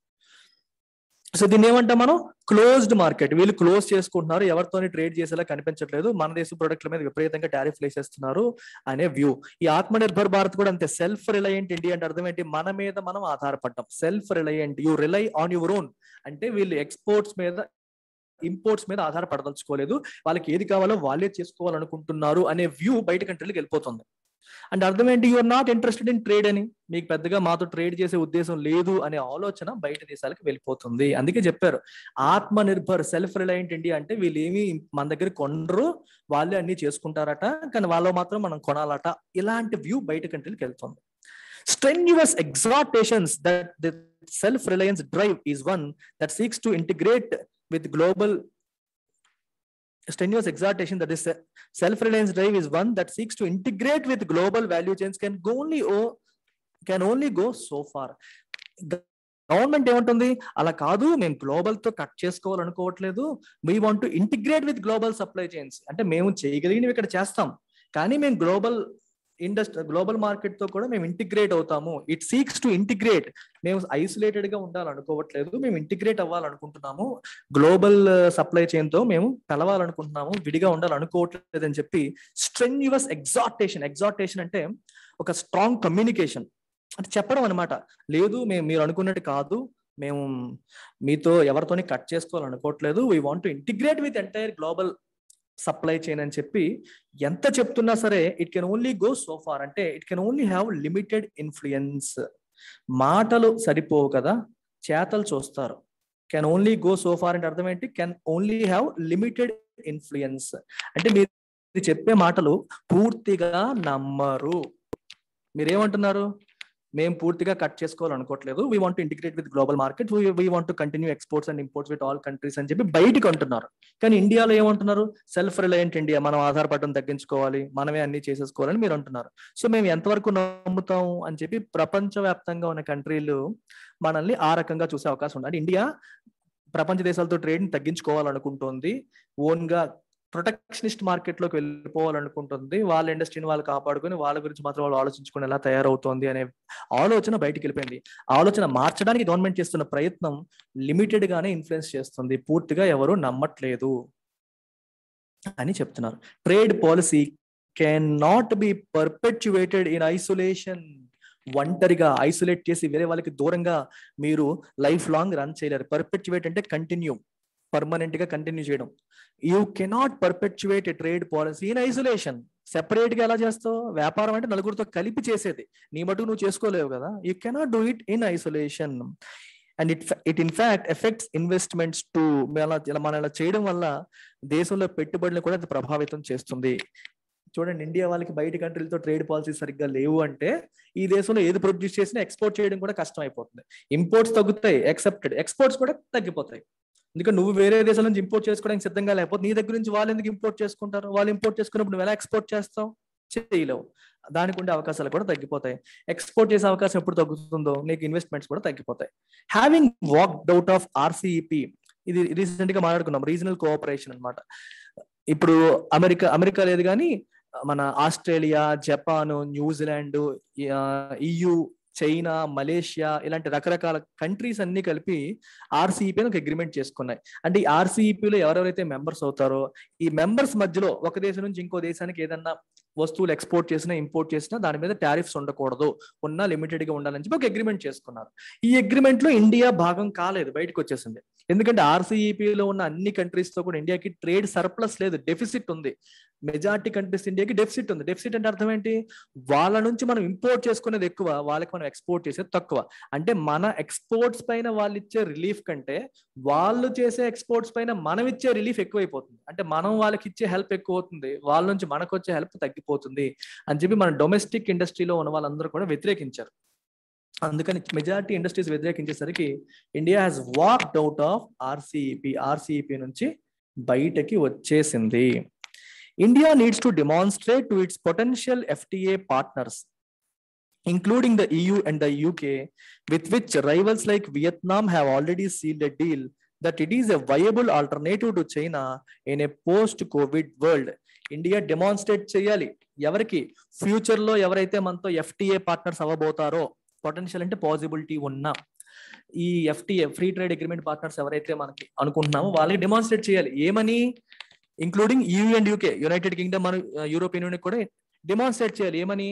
S1: సో దీన్ని ఏమంటాం మనం క్లోజ్డ్ మార్కెట్ వీళ్ళు క్లోజ్ చేసుకుంటున్నారు ఎవరితోని ట్రేడ్ చేసేలా కనిపించట్లేదు మన దేశ ప్రొడక్ట్ల మీద విపరీతంగా టారిఫ్ వేసేస్తున్నారు అనే వ్యూ ఈ ఆత్మ నిర్భర్ భారత్ కూడా అంతే సెల్ఫ్ రిలయంట్ ఇండియా అంటే అర్థం ఏంటి మన మీద మనం ఆధారపడ్డాం self reliant you rely on your own అంటే వీళ్ళు ఎక్స్పోర్ట్స్ మీద ఇంపోర్ట్స్ మీద ఆధారపడదలుచుకోలేదు వాళ్ళకి ఏది కావాలో వాళ్ళే చేసుకోవాలనుకుంటున్నారు అనే వ్యూ బయట కంట్రీలకు వెళ్ళిపోతుంది అంటే అర్థం ఏంటి you're not interested in trade అని మీకు పెద్దగా మాతో ట్రేడ్ చేసే ఉద్దేశం లేదు అనే ఆలోచన బయట దేశాలకు వెళ్ళిపోతుంది అందుకే చెప్పారు ఆత్మ నిర్భర్ సెల్ఫ్ రిలయంట్ ఇండియా అంటే వీళ్ళు ఏమి మన దగ్గర కొనరు వాళ్ళే అన్ని చేసుకుంటారట కానీ వాళ్ళు మాత్రం మనం కొనాలట ఇలాంటి వ్యూ బయట కంట్రీలకు వెళ్తుంది strenuous exhortations that the self-reliance drive is one that seeks to integrate with global strenuous exhortation that is self-reliance drive is one that seeks to integrate with global value chains can go only oh, can only go so far government ఏమంటుంది అలా కాదు మేము గ్లోబల్ తో కట్ చేసుకోవాలనుకోవట్లేదు we want to integrate with global supply chains అంటే మేము చేయగలిగినవి ఇక్కడ చేస్తాం కానీ మేము గ్లోబల్ ఇండస్ట్రీ గ్లోబల్ మార్కెట్ తో కూడా మేము ఇంటిగ్రేట్ అవుతాము ఇట్ సీక్స్ టు ఇంటిగ్రేట్ మేము ఐసోలేటెడ్ గా ఉండాలనుకోవట్లేదు మేము ఇంటిగ్రేట్ అవ్వాలనుకుంటున్నాము గ్లోబల్ సప్లై చైన్ తో మేము కలవాలనుకుంటున్నాము విడిగా ఉండాలనుకోవట్లేదు అని చెప్పి స్ట్రెన్యువస్ ఎగ్జార్టేషన్ ఎగ్జార్టేషన్ అంటే ఒక స్ట్రాంగ్ కమ్యూనికేషన్ అంటే చెప్పడం అనమాట లేదు మేము మీరు అనుకున్నట్టు కాదు మేము మీతో ఎవరితోని కట్ చేసుకోవాలనుకోవట్లేదు we want to integrate with entire global supply chain అని చెప్పి ఎంత చెప్తున్నా సరే it can only go so far అంటే it can only have limited influence మాటలు సరిపోవు కదా చేతలు చూస్తారు can only go so far అంటే అర్థం ఏంటి can only have limited influence అంటే మీరు చెప్పే మాటలు పూర్తిగా నమ్మరు మీరేమంటున్నారు మేము పూర్తిగా కట్ చేసుకోవాలనుకోవట్లేదు we want integrate with global market we want continue exports and imports with all countries అని చెప్పి బయటకు అంటున్నారు కానీ ఇండియాలో ఏమంటున్నారు సెల్ఫ్ రిలయంట్ ఇండియా మనం ఆధారపడడం తగ్గించుకోవాలి మనమే అన్ని చేసేసుకోవాలని మీరు అంటున్నారు సో మేము ఎంతవరకు నమ్ముతాం అని చెప్పి ప్రపంచవ్యాప్తంగా ఉన్న కంట్రీలు మనల్ని ఆ రకంగా చూసే అవకాశం ఉంది అంటే ఇండియా ప్రపంచ దేశాలతో ట్రేడ్ ని తగ్గించుకోవాలనుకుంటోంది ఓన్ గా ప్రొటెక్షనిస్ట్ మార్కెట్ లోకి వెళ్ళిపోవాలనుకుంటుంది వాళ్ళ ఇండస్ట్రీని వాళ్ళు కాపాడుకొని వాళ్ళ గురించి మాత్రం వాళ్ళు ఆలోచించుకుని ఎలా తయారవుతోంది అనే ఆలోచన బయటికి వెళ్ళిపోయింది ఆలోచన మార్చడానికి గవర్నమెంట్ చేస్తున్న ప్రయత్నం లిమిటెడ్ గానే ఇన్ఫ్లుయెన్స్ చేస్తుంది పూర్తిగా ఎవరు నమ్మట్లేదు అని చెప్తున్నారు trade policy can not be perpetuated in isolation ఒంటరిగా ఐసోలేట్ చేసి వేరే వాళ్ళకి దూరంగా మీరు లైఫ్ లాంగ్ రన్ చేయలేరు పర్పెచ్యువేట్ అంటే కంటిన్యూ పర్మనెంట్ గా కంటిన్యూ చేయడం you cannot perpetuate a trade policy in isolation separate గా ఎలా చేస్తావు వ్యాపారం అంటే నలుగురితో కలిపి చేసేది నీ మటుకు నువ్వు చేసుకోలేవు కదా you cannot do it in isolation and it it in fact affects investments to ఇలా మనం ఇలా చేయడం వల్ల దేశంలో పెట్టుబడులు కూడా అది ప్రభావితం చేస్తుంది చూడండి ఇండియా వాళ్ళకి బయట కంట్రీలతో ట్రేడ్ పాలసీ సరిగ్గా లేవు అంటే ఈ దేశంలో ఏది ప్రొడ్యూస్ చేసినా ఎక్స్పోర్ట్ చేయడం కూడా కష్టం అయిపోతుంది ఇంపోర్ట్స్ తగ్గుతాయి ఎక్సెప్టెడ్ ఎక్స్పోర్ట్స్ కూడా తగ్గిపోతాయి ఎందుకంటే నువ్వు వేరే దేశాల నుంచి ఇంపోర్ట్ చేసుకోవడానికి సిద్ధంగా లేకపోతే నీ దగ్గర నుంచి వాళ్ళు ఎందుకు ఇంపోర్ట్ చేసుకుంటారు వాళ్ళు ఇంపోర్ట్ చేసుకున్నప్పుడు నువ్వు ఎలా ఎక్స్పోర్ట్ చేస్తావు చేయలేవు దానికి ఉండే అవకాశాలు కూడా తగ్గిపోతాయి ఎక్స్పోర్ట్ చేసే అవకాశం ఎప్పుడు తగ్గుతుందో నీకు ఇన్వెస్ట్మెంట్స్ కూడా తగ్గిపోతాయి having walked out of RCEP ఇది రీసెంట్ గా మాట్లాడుకున్నాం రీజనల్ కోఆపరేషన్ అనమాట ఇప్పుడు అమెరికా అమెరికా లేదు కానీ మన Australia Japan New Zealand EU China Malaysia ఇలాంటి రకరకాల కంట్రీస్ అన్ని కలిపి ఆర్సీఈపీ ఒక అగ్రిమెంట్ చేసుకున్నాయి అంటే ఈ ఆర్సీఈపీలో ఎవరెవరైతే మెంబర్స్ అవుతారో ఈ మెంబర్స్ మధ్యలో ఒక దేశం నుంచి ఇంకో దేశానికి ఏదన్నా వస్తువులు ఎక్స్పోర్ట్ చేసినా ఇంపోర్ట్ చేసినా దాని మీద టారిఫ్స్ ఉండకూడదు ఉన్నా లిమిటెడ్ గా ఉండాలని చెప్పి ఒక అగ్రిమెంట్ చేసుకున్నారు ఈ అగ్రిమెంట్ లో ఇండియా భాగం కాలేదు బయటకు వచ్చేసింది ఎందుకంటే ఆర్సీఈపీలో ఉన్న అన్ని కంట్రీస్ తో కూడా ఇండియాకి ట్రేడ్ సర్ప్లస్ లేదు డెఫిసిట్ ఉంది మెజార్టీ కంట్రీస్ ఇండియాకి డెఫిసిట్ ఉంది డెఫిసిట్ అంటే అర్థం ఏంటి వాళ్ళ నుంచి మనం ఇంపోర్ట్ చేసుకునేది ఎక్కువ వాళ్ళకి మనం ఎక్స్పోర్ట్ చేసేది తక్కువ అంటే మన ఎక్స్పోర్ట్స్ పైన వాళ్ళు ఇచ్చే రిలీఫ్ కంటే వాళ్ళు చేసే ఎక్స్పోర్ట్స్ పైన మనం ఇచ్చే రిలీఫ్ ఎక్కువైపోతుంది అంటే మనం వాళ్ళకి ఇచ్చే హెల్ప్ ఎక్కువ అవుతుంది వాళ్ళ నుంచి మనకు వచ్చే హెల్ప్ తగ్గిపోతుంది అని చెప్పి మన డొమెస్టిక్ ఇండస్ట్రీలో ఉన్న వాళ్ళందరూ కూడా వ్యతిరేకించారు అందుకని మెజారిటీ ఇండస్ట్రీస్ వ్యతిరేకించేసరికి India has walked out of RCEP RCEP నుంచి బయటకి వచ్చేసింది India needs to demonstrate to its potential FTA partners including the EU and the UK, with which rivals like Vietnam have already sealed a deal that it is a viable alternative to China in a post-COVID world. India demonstrate చేయాలి ఎవరికి ఫ్యూచర్ లో ఎవరైతే మనతో ఎఫ్టిఏ పార్ట్నర్స్ అవ్వబోతారో పొటెన్షియల్ అంటే పాసిబిలిటీ ఉన్న ఈ FTA free trade agreement partners ఎవరైతే మనకి అనుకుంటున్నామో వాళ్ళకి డెమాన్స్ట్రేట్ చేయాలి ఏమని including EU and UK United Kingdom మన యూరోపియన్ యూనియన్ కూడా డెమాన్స్ట్రేట్ చేయాలి ఏమని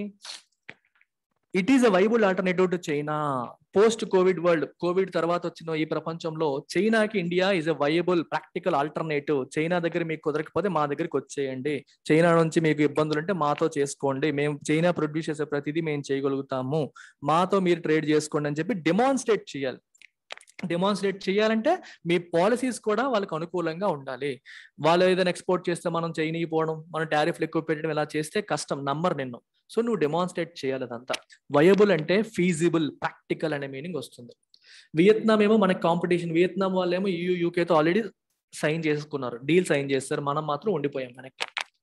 S1: it is a viable alternative to China post COVID world COVID తర్వాత వచ్చిన ఈ ప్రపంచంలో చైనాకి India is a viable practical alternative China దగ్గర మీకు కుదరకపోతే మా దగ్గరికి వచ్చేయండి చైనా నుంచి మీకు ఇబ్బందులు ఉంటే మాతో చేసుకోండి మేము చైనా ప్రొడ్యూస్ చేసే ప్రతిదీ మేము చేయగలుగుతాము మాతో మీరు ట్రేడ్ చేసుకోండి అని చెప్పి డెమాన్స్ట్రేట్ చేయాలి డెమాన్స్ట్రేట్ చేయాలంటే మీ పాలసీస్ కూడా వాళ్ళకి అనుకూలంగా ఉండాలి వాళ్ళు ఏదైనా ఎక్స్పోర్ట్ చేస్తే మనం చైనీకి పోవడం మనం టారిఫ్లు ఎక్కువ పెట్టడం ఇలా చేస్తే కష్టం నంబర్ నిన్ను సో నువ్వు డెమాన్స్ట్రేట్ చేయాలి అదంతా వయబుల్ అంటే ఫీజిబుల్ ప్రాక్టికల్ అనే మీనింగ్ వస్తుంది వియత్నాం ఏమో మనకి కాంపిటీషన్ వియత్నాం వాళ్ళేమో యూ యూకేతో ఆల్రెడీ సైన్ చేసుకున్నారు డీల్ సైన్ చేస్తారు మనం మాత్రం ఉండిపోయాం మనకి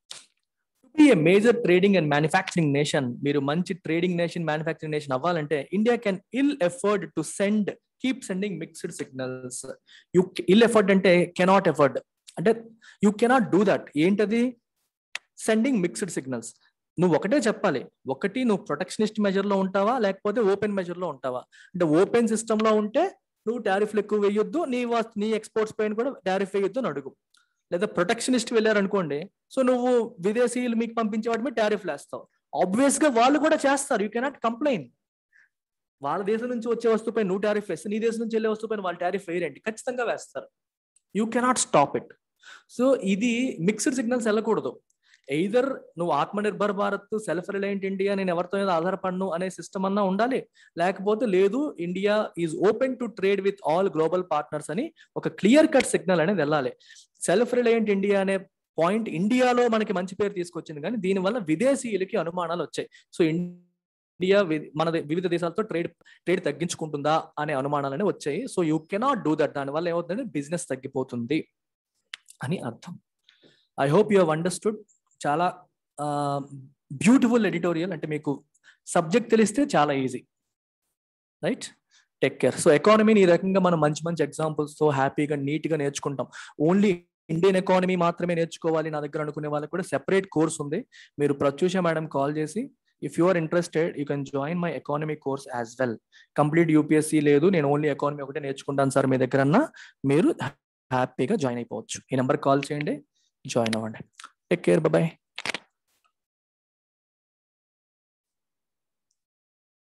S1: be a major trading and manufacturing nation మీరు మంచి ట్రేడింగ్ నేషన్ మ్యానుఫ్యాక్చరింగ్ నేషన్ అవ్వాలంటే India can ill afford to send keep sending mixed signals you ill afford అంటే కెనాట్ ఎఫర్డ్ అంటే యూ కెనాట్ డూ దట్ ఏంటది సెండింగ్ మిక్స్డ్ సిగ్నల్స్ నువ్వు ఒకటే చెప్పాలి ఒకటి నువ్వు ప్రొటెక్షనిస్ట్ మెజర్ లో ఉంటావా లేకపోతే ఓపెన్ మెజర్ లో ఉంటావా అంటే ఓపెన్ సిస్టమ్ లో ఉంటే నువ్వు టారిఫ్లు ఎక్కువ వేయొద్దు నీ నీ ఎక్స్పోర్ట్స్ పైన కూడా టారిఫ్ వేయొద్దు అని అడుగు లేదా ప్రొటెక్షనిస్ట్ వెళ్ళారనుకోండి సో నువ్వు విదేశీయులు మీకు పంపించే వాటి మీద టారిఫ్లు వేస్తావు ఆబ్వియస్ గా వాళ్ళు కూడా చేస్తారు యూ కెనాట్ కంప్లైంట్ వాళ్ళ దేశం నుంచి వచ్చే వస్తువుపై నువ్వు టారిఫ్ వేస్తే నీ దేశం నుంచి వెళ్ళే వస్తువుపైన వాళ్ళు టారిఫ్ వేయరండి ఖచ్చితంగా వేస్తారు you cannot stop it so ఇది మిక్స్డ్ సిగ్నల్స్ వెళ్ళకూడదు ఎయిదర్ నువ్వు Atmanirbhar Bharat self reliant India నేను ఎవరితో ఆధారపడను అనే సిస్టమ్ అన్నా ఉండాలి లేకపోతే లేదు India is open to trade with all global partners అని ఒక క్లియర్ కట్ సిగ్నల్ అనేది వెళ్ళాలి సెల్ఫ్ రిలయంట్ ఇండియా అనే పాయింట్ ఇండియాలో మనకి మంచి పేరు తీసుకొచ్చింది కానీ దీనివల్ల విదేశీయులకి అనుమానాలు వచ్చాయి సో ఇండియా మన వివిధ దేశాలతో ట్రేడ్ ట్రేడ్ తగ్గించుకుంటుందా అనే అనుమానాలని వచ్చాయి so you cannot do that దానివల్ల ఏమవుతుందంటే బిజినెస్ తగ్గిపోతుంది అని అర్థం I hope you have understood చాలా బ్యూటిఫుల్ ఎడిటోరియల్ అంటే మీకు సబ్జెక్ట్ తెలిస్తే చాలా easy right take care so ఎకానమీని ఈ రకంగా మనం మంచి మంచి ఎగ్జాంపుల్స్తో హ్యాపీగా నీట్గా నేర్చుకుంటాం ఓన్లీ ఇండియన్ ఎకానమీ మాత్రమే నేర్చుకోవాలి నా దగ్గర అనుకునే వాళ్ళకి కూడా సెపరేట్ కోర్స్ ఉంది మీరు ప్రత్యూష మేడం కాల్ చేసి if you are interested you can join my economy course as well complete UPSC లేదు నేను ఓన్లీ ఎకానమీ ఒకటే నేర్చుకుంటాను సార్ మీ దగ్గర మీరు హ్యాపీగా జాయిన్ అయిపోవచ్చు ఈ నెంబర్ కాల్ చేయండి జాయిన్ అవ్వండి టేక్ కేర్ బాయ్